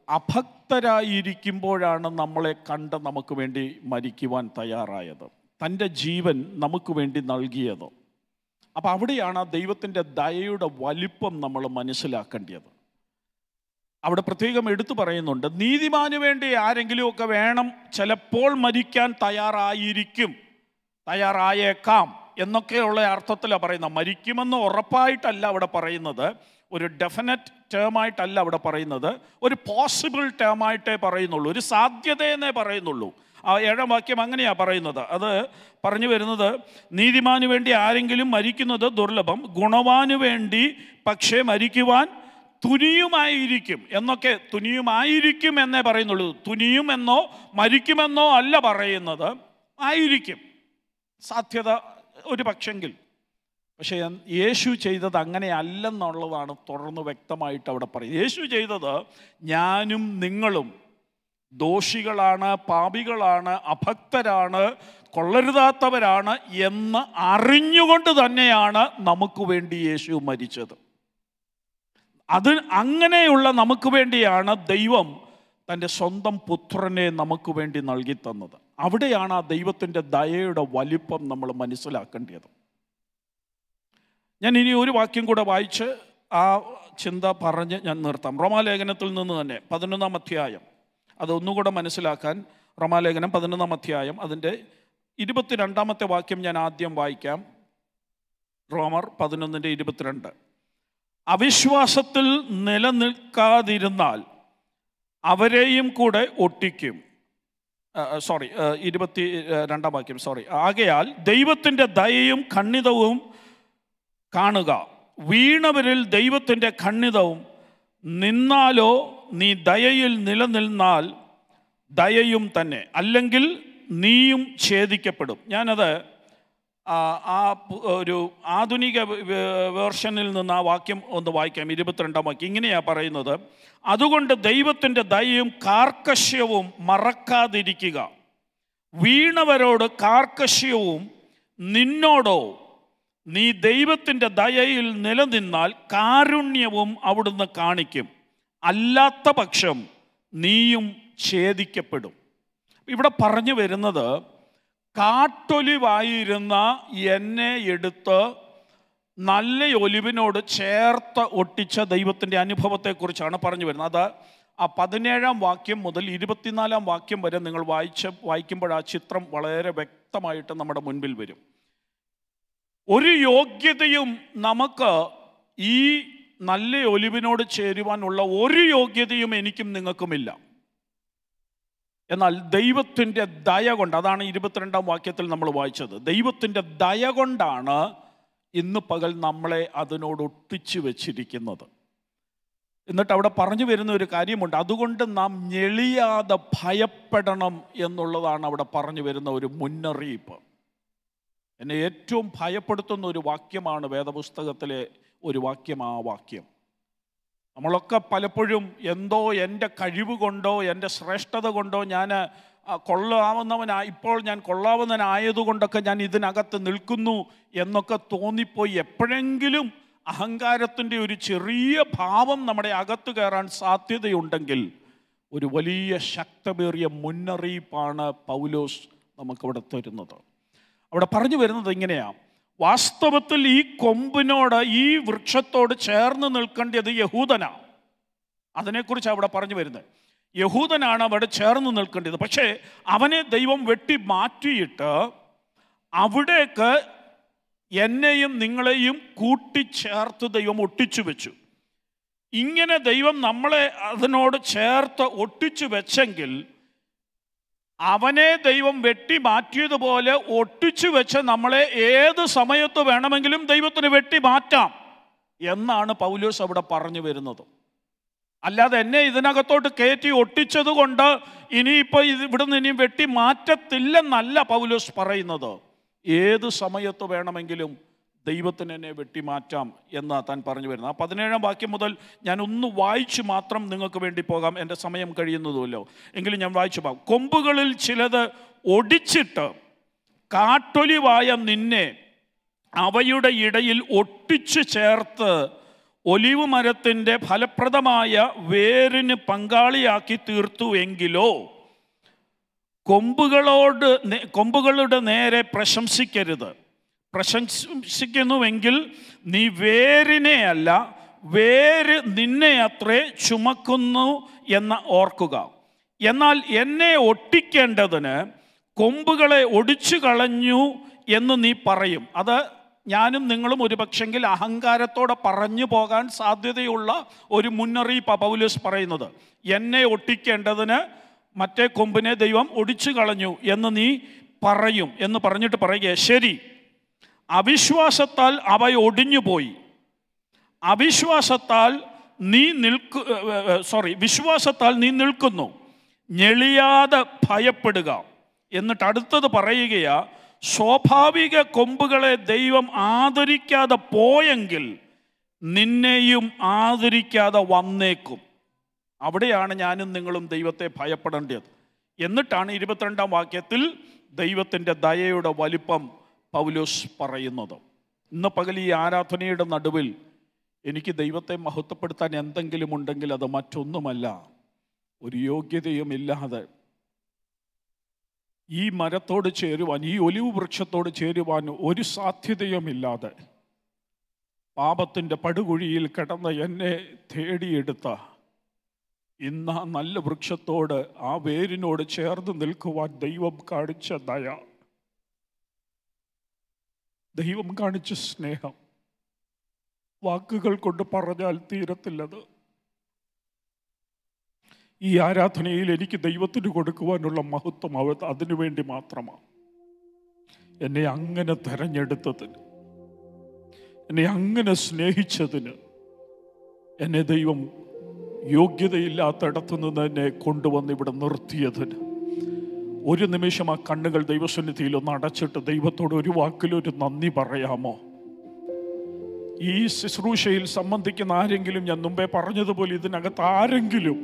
S1: അഭക്തരായിരിക്കുമ്പോഴാണ് നമ്മളെ കണ്ട് നമുക്ക് വേണ്ടി മരിക്കുവാൻ തയ്യാറായത് തൻ്റെ ജീവൻ നമുക്ക് വേണ്ടി നൽകിയത് അപ്പം അവിടെയാണ് ആ ദൈവത്തിൻ്റെ ദയയുടെ വലിപ്പം നമ്മൾ മനസ്സിലാക്കേണ്ടത് അവിടെ പ്രത്യേകം എടുത്തു പറയുന്നുണ്ട് നീതിമാന് വേണ്ടി ആരെങ്കിലുമൊക്കെ വേണം ചിലപ്പോൾ മരിക്കാൻ തയ്യാറായിരിക്കും തയ്യാറായേക്കാം എന്നൊക്കെയുള്ള അർത്ഥത്തിലാണ് പറയുന്നത് മരിക്കുമെന്ന് ഉറപ്പായിട്ടല്ല അവിടെ പറയുന്നത് ഒരു ഡെഫിനറ്റ് ടേമായിട്ടല്ല അവിടെ പറയുന്നത് ഒരു പോസിബിൾ ടേമായിട്ടേ പറയുന്നുള്ളൂ ഒരു സാധ്യതയെന്നേ പറയുന്നുള്ളൂ ആ ഏഴാം വാക്യം അങ്ങനെയാ പറയുന്നത് അത് പറഞ്ഞു വരുന്നത് നീതിമാന് വേണ്ടി ആരെങ്കിലും മരിക്കുന്നത് ദുർലഭം ഗുണവാന് വേണ്ടി പക്ഷേ മരിക്കുവാൻ തുനിയുമായിരിക്കും എന്നൊക്കെ തുനിയുമായിരിക്കും എന്നേ പറയുന്നുള്ളൂ തുനിയുമെന്നോ മരിക്കുമെന്നോ അല്ല പറയുന്നത് ആയിരിക്കും സാധ്യത ഒരു പക്ഷെങ്കിൽ പക്ഷേ യേശു ചെയ്തത് അങ്ങനെ അല്ലെന്നുള്ളതാണ് തുടർന്ന് വ്യക്തമായിട്ട് അവിടെ പറയുന്നത് യേശു ചെയ്തത് ഞാനും നിങ്ങളും ദോഷികളാണ് പാപികളാണ് അഭക്തരാണ് കൊള്ളരുതാത്തവരാണ് എന്ന് അറിഞ്ഞുകൊണ്ട് തന്നെയാണ് നമുക്ക് വേണ്ടി യേശു മരിച്ചത് അത് അങ്ങനെയുള്ള നമുക്ക് വേണ്ടിയാണ് ദൈവം തൻ്റെ സ്വന്തം പുത്രനെ നമുക്ക് വേണ്ടി നൽകി തന്നത് അവിടെയാണ് ആ ദൈവത്തിൻ്റെ ദയയുടെ വലിപ്പം നമ്മൾ മനസ്സിലാക്കേണ്ടത് ഞാൻ ഇനി ഒരു വാക്യം കൂടെ വായിച്ച് ആ ചിന്ത പറഞ്ഞ് ഞാൻ നിർത്താം റോമാലേഖനത്തിൽ നിന്ന് തന്നെ പതിനൊന്നാം അധ്യായം അതൊന്നുകൂടെ മനസ്സിലാക്കാൻ റോമാലേഖനം പതിനൊന്നാം അധ്യായം അതിൻ്റെ ഇരുപത്തിരണ്ടാമത്തെ വാക്യം ഞാൻ ആദ്യം വായിക്കാം റോമർ പതിനൊന്നിൻ്റെ ഇരുപത്തിരണ്ട് അവിശ്വാസത്തിൽ നിലനിൽക്കാതിരുന്നാൽ അവരെയും കൂടെ ഒട്ടിക്കും സോറി ഇരുപത്തി ആ, രണ്ടാം വാക്യം സോറി ആകയാൽ ദൈവത്തിൻ്റെ ദയയും ഖണ്ഡിതവും കാണുക വീണവരിൽ ദൈവത്തിൻ്റെ ഖണ്ഡിതവും നിന്നാലോ നീ ദയയിൽ നിലനിന്നാൽ ദയയും തന്നെ അല്ലെങ്കിൽ നീയും ഛേദിക്കപ്പെടും ഞാനത് ആ, ആ പു- ഒരു ആധുനിക വേ- വേ- വേർഷനിൽ നിന്ന് ആ വാക്യം ഒന്ന് വായിക്കാം ഇരുപത്തിരണ്ടാം വാക്യം ഇങ്ങനെയാ പറയുന്നത് അതുകൊണ്ട് ദൈവത്തിൻ്റെ ദയയും കാർക്കശ്യവും മറക്കാതിരിക്കുക വീണവരോട് കാർക്കശ്യവും നിന്നോടോ നീ ദൈവത്തിൻ്റെ ദയയിൽ നിലനിന്നാൽ കാരുണ്യവും അവിടുന്ന് കാണിക്കും അല്ലാത്ത പക്ഷം നീയും ഛേദിക്കപ്പെടും ഇവിടെ പറഞ്ഞു വരുന്നത് കാട്ടൊലിവായിരുന്ന എന്നെ എടുത്ത് നല്ല ഒലിവിനോട് ചേർത്ത് ഒട്ടിച്ച ദൈവത്തിൻ്റെ അനുഭവത്തെക്കുറിച്ചാണ് പറഞ്ഞു വരുന്നത് അത് ആ പതിനേഴാം വാക്യം മുതൽ ഇരുപത്തിനാലാം വാക്യം വരെ നിങ്ങൾ വായിച്ച് വായിക്കുമ്പോൾ ആ ചിത്രം വളരെ വ്യക്തമായിട്ട് നമ്മുടെ മുൻപിൽ വരും ഒരു യോഗ്യതയും നമുക്ക് ഈ നല്ല ഒലിവിനോട് ചേരുവാനുള്ള ഒരു യോഗ്യതയും എനിക്കും നിങ്ങൾക്കുമില്ല എന്നാൽ ദൈവത്തിൻ്റെ ദയ കൊണ്ട് അതാണ് ഇരുപത്തിരണ്ടാം വാക്യത്തിൽ നമ്മൾ വായിച്ചത് ദൈവത്തിൻ്റെ ദയ കൊണ്ടാണ് ഇന്ന് പകൽ നമ്മളെ അതിനോട് ഒട്ടിച്ചു വെച്ചിരിക്കുന്നത് എന്നിട്ട് അവിടെ പറഞ്ഞു വരുന്ന ഒരു കാര്യമുണ്ട് അതുകൊണ്ട് നാം ഞെളിയാതെ ഭയപ്പെടണം എന്നുള്ളതാണ് അവിടെ പറഞ്ഞു വരുന്ന ഒരു മുന്നറിയിപ്പ് എന്നെ ഏറ്റവും ഭയപ്പെടുത്തുന്ന ഒരു വാക്യമാണ് വേദപുസ്തകത്തിലെ ഒരു വാക്യം ആ വാക്യം നമ്മളൊക്കെ പലപ്പോഴും എന്തോ എൻ്റെ കഴിവ് കൊണ്ടോ എൻ്റെ ശ്രേഷ്ഠത കൊണ്ടോ ഞാൻ ആ, കൊള്ളാവുന്നവനാ ഇപ്പോൾ ഞാൻ കൊള്ളാവുന്നവനായതുകൊണ്ടൊക്കെ ഞാൻ ഇതിനകത്ത് നിൽക്കുന്നു എന്നൊക്കെ തോന്നിപ്പോയി എപ്പോഴെങ്കിലും അഹങ്കാരത്തിൻ്റെ ഒരു ചെറിയ ഭാവം നമ്മുടെ അകത്ത് കയറാൻ സാധ്യതയുണ്ടെങ്കിൽ ഒരു വലിയ ശക്തമേറിയ മുന്നറിയിപ്പാണ് പൗലോസ് നമുക്കവിടെ തരുന്നത് അവിടെ പറഞ്ഞു വരുന്നത് ഇങ്ങനെയാ വാസ്തവത്തിൽ ഈ കൊമ്പിനോട് ഈ വൃക്ഷത്തോട് ചേർന്ന് നിൽക്കേണ്ടത് യഹൂദനാ അതിനെക്കുറിച്ച് അവിടെ പറഞ്ഞു വരുന്നത് യഹൂദനാണ് അവിടെ ചേർന്ന് നിൽക്കേണ്ടത് പക്ഷേ അവനെ ദൈവം വെട്ടി മാറ്റിയിട്ട് അവിടേക്ക് എന്നെയും നിങ്ങളെയും കൂട്ടിച്ചേർത്ത് ദൈവം ഒട്ടിച്ചു വെച്ചു ഇങ്ങനെ ദൈവം നമ്മളെ അതിനോട് ചേർത്ത് ഒട്ടിച്ചു വെച്ചെങ്കിൽ അവനെ ദൈവം വെട്ടി മാറ്റിയതുപോലെ ഒട്ടിച്ചു വെച്ച് നമ്മളെ ഏത് സമയത്ത് വേണമെങ്കിലും ദൈവത്തിന് വെട്ടി മാറ്റാം എന്നാണ് പൗലോസ് അവിടെ പറഞ്ഞു വരുന്നത് അല്ലാതെ എന്നെ ഇതിനകത്തോട്ട് കയറ്റി ഒട്ടിച്ചത് കൊണ്ട് ഇനിയിപ്പോൾ ഇത് ഇവിടുന്ന് ഇനിയും വെട്ടി മാറ്റത്തില്ലെന്നല്ല പൗലോസ് പറയുന്നത് ഏത് സമയത്ത് വേണമെങ്കിലും ദൈവത്തിന് എന്നെ വെട്ടിമാറ്റാം എന്ന് താൻ പറഞ്ഞു വരുന്നത് ആ പതിനേഴാം വാക്യം മുതൽ ഞാൻ ഒന്ന് വായിച്ച് മാത്രം നിങ്ങൾക്ക് വേണ്ടി പോകാം എൻ്റെ സമയം കഴിയുന്നതുമല്ലോ എങ്കിലും ഞാൻ വായിച്ചു പോകാം കൊമ്പുകളിൽ ചിലത് ഒടിച്ചിട്ട് കാട്ടൊലിവായ നിന്നെ അവയുടെ ഇടയിൽ ഒട്ടിച്ചു ചേർത്ത് ഒലിവ് മരത്തിൻ്റെ ഫലപ്രദമായ വേരിന് പങ്കാളിയാക്കി തീർത്തു എങ്കിലോ കൊമ്പുകളോട് നേ- കൊമ്പുകളുടെ നേരെ പ്രശംസിക്കരുത് പ്രശംസിക്കുന്നുവെങ്കിൽ നീ വേരിനെ അല്ല വേര് നിന്നെ അത്രേ ചുമക്കുന്നു എന്ന് ഓർക്കുക എന്നാൽ എന്നെ ഒട്ടിക്കേണ്ടതിന് കൊമ്പുകളെ ഒടിച്ചു കളഞ്ഞു എന്ന് നീ പറയും അത് ഞാനും നിങ്ങളും ഒരു പക്ഷെങ്കിൽ അഹങ്കാരത്തോടെ പറഞ്ഞു പോകാൻ സാധ്യതയുള്ള ഒരു മുന്നറിയിപ്പ് പൗലോസ് പറയുന്നത് എന്നെ ഒട്ടിക്കേണ്ടതിന് മറ്റേ കൊമ്പിനെ ദൈവം ഒടിച്ചു കളഞ്ഞു എന്ന് നീ പറയും എന്ന് പറഞ്ഞിട്ട് പറയുക ശരി അവിശ്വാസത്താൽ അവ ഒടിഞ്ഞുപോയി അവിശ്വാസത്താൽ നീ നിൽക്കു സോറി വിശ്വാസത്താൽ നീ നിൽക്കുന്നു ഞെളിയാതെ ഭയപ്പെടുക എന്നിട്ട് അടുത്തത് പറയുകയാ സ്വാഭാവിക കൊമ്പുകളെ ദൈവം ആദരിക്കാതെ പോയെങ്കിൽ നിന്നെയും ആദരിക്കാതെ വന്നേക്കും അവിടെയാണ് ഞാനും നിങ്ങളും ദൈവത്തെ ഭയപ്പെടേണ്ടത് എന്നിട്ടാണ് ഇരുപത്തിരണ്ടാം വാക്യത്തിൽ ദൈവത്തിൻ്റെ ദയയുടെ വലിപ്പം പൗലോസ് പറയുന്നത് ഇന്ന് പകൽ ഈ ആരാധനയുടെ നടുവിൽ എനിക്ക് ദൈവത്തെ മഹത്വപ്പെടുത്താൻ എന്തെങ്കിലും ഉണ്ടെങ്കിൽ അത് മറ്റൊന്നുമല്ല ഒരു യോഗ്യതയും ഇല്ലാതെ ഈ മരത്തോട് ചേരുവാൻ ഈ ഒലിവ് വൃക്ഷത്തോട് ചേരുവാൻ ഒരു സാധ്യതയുമില്ലാതെ പാപത്തിൻ്റെ പടുകുഴിയിൽ കിടന്ന എന്നെ തേടിയെടുത്ത ഇന്ന് ആ നല്ല വൃക്ഷത്തോട് ആ വേരിനോട് ചേർന്ന് നിൽക്കുവാൻ ദൈവം കാണിച്ച ദയ ദൈവം കാണിച്ച സ്നേഹം വാക്കുകൾ കൊണ്ട് പറഞ്ഞാൽ തീരത്തില്ലത് ഈ ആരാധനയിൽ എനിക്ക് ദൈവത്തിന് കൊടുക്കുവാനുള്ള മഹത്വം അവ അതിനു വേണ്ടി മാത്രമാണ് എന്നെ അങ്ങനെ തെരഞ്ഞെടുത്തതിന് എന്നെ അങ്ങനെ സ്നേഹിച്ചതിന് എന്നെ ദൈവം യോഗ്യതയില്ലാത്തിടത്തു നിന്ന് എന്നെ കൊണ്ടുവന്ന് ഇവിടെ നിർത്തിയതിന് ഒരു നിമിഷം ആ കണ്ണുകൾ ദൈവസന്നിധിയിൽ ഒന്ന് അടച്ചിട്ട് ദൈവത്തോട് ഒരു വാക്കിലൊരു നന്ദി പറയാമോ ഈ ശുശ്രൂഷയിൽ സംബന്ധിക്കുന്ന ആരെങ്കിലും ഞാൻ മുമ്പേ പറഞ്ഞതുപോലെ ഇതിനകത്ത് ആരെങ്കിലും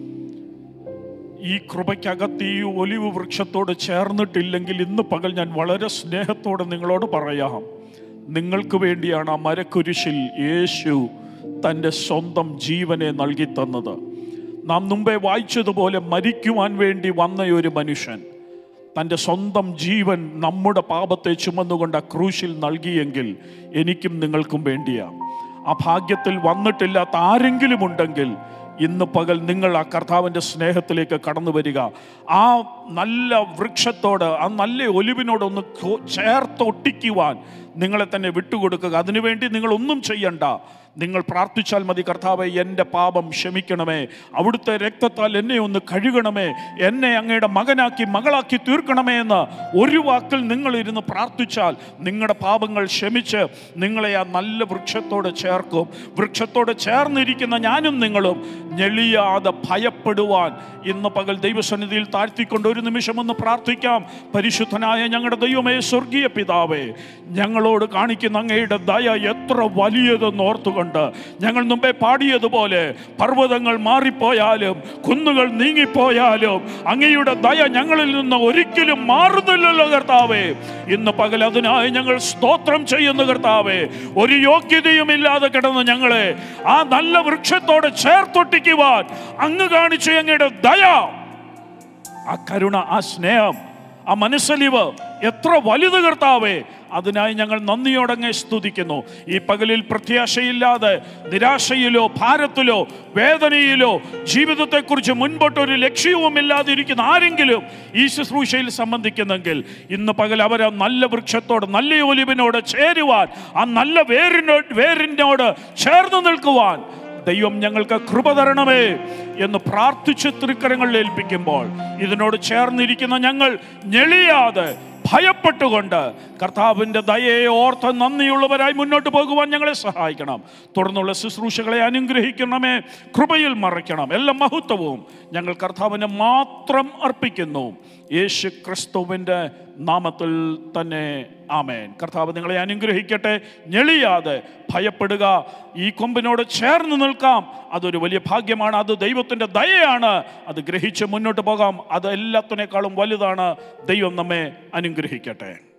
S1: ഈ കൃപയ്ക്കകത്ത് ഈ ഒലിവ് വൃക്ഷത്തോട് ചേർന്നിട്ടില്ലെങ്കിൽ ഇന്ന് പകൽ ഞാൻ വളരെ സ്നേഹത്തോടെ നിങ്ങളോട് പറയാം നിങ്ങൾക്ക് വേണ്ടിയാണ് ആ മരക്കുരിശിൽ യേശു തൻ്റെ സ്വന്തം ജീവനെ നൽകി തന്നത് നാം മുമ്പേ വായിച്ചതുപോലെ മരിക്കുവാൻ വേണ്ടി വന്ന ഒരു മനുഷ്യൻ തൻ്റെ സ്വന്തം ജീവൻ നമ്മുടെ പാപത്തെ ചുമന്നുകൊണ്ട് ആ ക്രൂശിൽ നൽകിയെങ്കിൽ എനിക്കും നിങ്ങൾക്കും വേണ്ടിയാ ആ ഭാഗ്യത്തിൽ വന്നിട്ടില്ലാത്ത ആരെങ്കിലും ഉണ്ടെങ്കിൽ ഇന്ന് പകൽ നിങ്ങൾ ആ കർത്താവിൻ്റെ സ്നേഹത്തിലേക്ക് കടന്നു വരിക ആ നല്ല വൃക്ഷത്തോട് ആ നല്ല ഒലിവിനോടൊന്ന് കോ- ചേർത്തൊട്ടിക്കുവാൻ നിങ്ങളെ തന്നെ വിട്ടുകൊടുക്കുക അതിനുവേണ്ടി നിങ്ങൾ ഒന്നും ചെയ്യണ്ട നിങ്ങൾ പ്രാർത്ഥിച്ചാൽ മതി കർത്താവെ എൻ്റെ പാപം ക്ഷമിക്കണമേ അവിടുത്തെ രക്തത്താൽ എന്നെ ഒന്ന് കഴുകണമേ എന്നെ അങ്ങയുടെ മകനാക്കി മകളാക്കി തീർക്കണമേ എന്ന് ഒരു വാക്കിൽ നിങ്ങൾ ഇരുന്ന് പ്രാർത്ഥിച്ചാൽ നിങ്ങളുടെ പാപങ്ങൾ ക്ഷമിച്ച് നിങ്ങളെ ആ നല്ല വൃക്ഷത്തോട് ചേർക്കും വൃക്ഷത്തോട് ചേർന്നിരിക്കുന്ന ഞാനും നിങ്ങളും ഞെളിയാതെ ഭയപ്പെടുവാൻ ഇന്ന് പകൽ ദൈവസന്നിധിയിൽ താഴ്ത്തിക്കൊണ്ട് ഒരു നിമിഷം ഒന്ന് പ്രാർത്ഥിക്കാം പരിശുദ്ധനായ ഞങ്ങളുടെ ദൈവമേ സ്വർഗീയ പിതാവേ ഞങ്ങളോട് കാണിക്കുന്ന അങ്ങയുടെ ദയ എത്ര വലിയതെന്ന് ഓർത്തുകൊണ്ട് ഞങ്ങൾ മുമ്പേ പാടിയതുപോലെ പർവ്വതങ്ങൾ മാറിപ്പോയാലും കുന്നുകൾ നീങ്ങിപ്പോയാലും അങ്ങയുടെ ദയ ഞങ്ങളിൽ നിന്ന് ഒരിക്കലും മാറുന്നില്ലല്ലോ കർത്താവേ ഇന്ന് പകൽ അതിനായി ഞങ്ങൾ സ്തോത്രം ചെയ്യുന്നു കർത്താവേ ഒരു യോഗ്യതയും ഇല്ലാതെ കിടന്ന് ഞങ്ങളെ ആ നല്ല വൃക്ഷത്തോട് ചേർത്തൊട്ടിക്കുവാൻ അങ്ങ് കാണിച്ച അങ്ങയുടെ ദയ ആ കരുണ ആ സ്നേഹം ആ മനസ്സലിവ് എത്ര വലുത് കർത്താവേ അതിനായി ഞങ്ങൾ നന്ദിയോടങ്ങെ സ്തുതിക്കുന്നു ഈ പകലിൽ പ്രത്യാശയില്ലാതെ നിരാശയിലോ ഭാരത്തിലോ വേദനയിലോ ജീവിതത്തെക്കുറിച്ച് മുൻപോട്ട് ഒരു ലക്ഷ്യവുമില്ലാതെ ഇരിക്കുന്ന ആരെങ്കിലും ഈ ശുശ്രൂഷയിൽ സംബന്ധിക്കുന്നെങ്കിൽ ഇന്ന് പകൽ അവർ ആ നല്ല വൃക്ഷത്തോട് നല്ല ഒലിവിനോട് ചേരുവാൻ ആ നല്ല വേരിനോട് വേരിനോട് ചേർന്ന് നിൽക്കുവാൻ ദൈവം ഞങ്ങൾക്ക് കൃപ തരണമേ എന്ന് പ്രാർത്ഥിച്ച് തൃക്കരങ്ങളിൽ ഏൽപ്പിക്കുമ്പോൾ ഇതിനോട് ചേർന്നിരിക്കുന്ന ഞങ്ങൾ ഞെളിയാതെ ഭയപ്പെട്ടുകൊണ്ട് കർത്താവിൻ്റെ ദയയെ ഓർത്ത് നന്ദിയുള്ളവരായി മുന്നോട്ട് പോകുവാൻ ഞങ്ങളെ സഹായിക്കണം തുടർന്നുള്ള ശുശ്രൂഷകളെ അനുഗ്രഹിക്കണമേ കൃപയിൽ മറയ്ക്കണം എല്ലാ മഹത്വവും ഞങ്ങൾ കർത്താവിന് മാത്രം അർപ്പിക്കുന്നു യേശു ക്രിസ്തുവിൻ്റെ നാമത്തിൽ തന്നെ ആമേൻ കർത്താവ് നിങ്ങളെ അനുഗ്രഹിക്കട്ടെ ഞെളിയാതെ ഭയപ്പെടുക ഈ കൊമ്പിനോട് ചേർന്ന് നിൽക്കാം അതൊരു വലിയ ഭാഗ്യമാണ് അത് ദൈവത്തിൻ്റെ ദയയാണ് അത് ഗ്രഹിച്ച് മുന്നോട്ട് പോകാം അത് എല്ലാത്തിനേക്കാളും വലുതാണ് ദൈവം നമ്മെ അനുഗ്രഹിക്കട്ടെ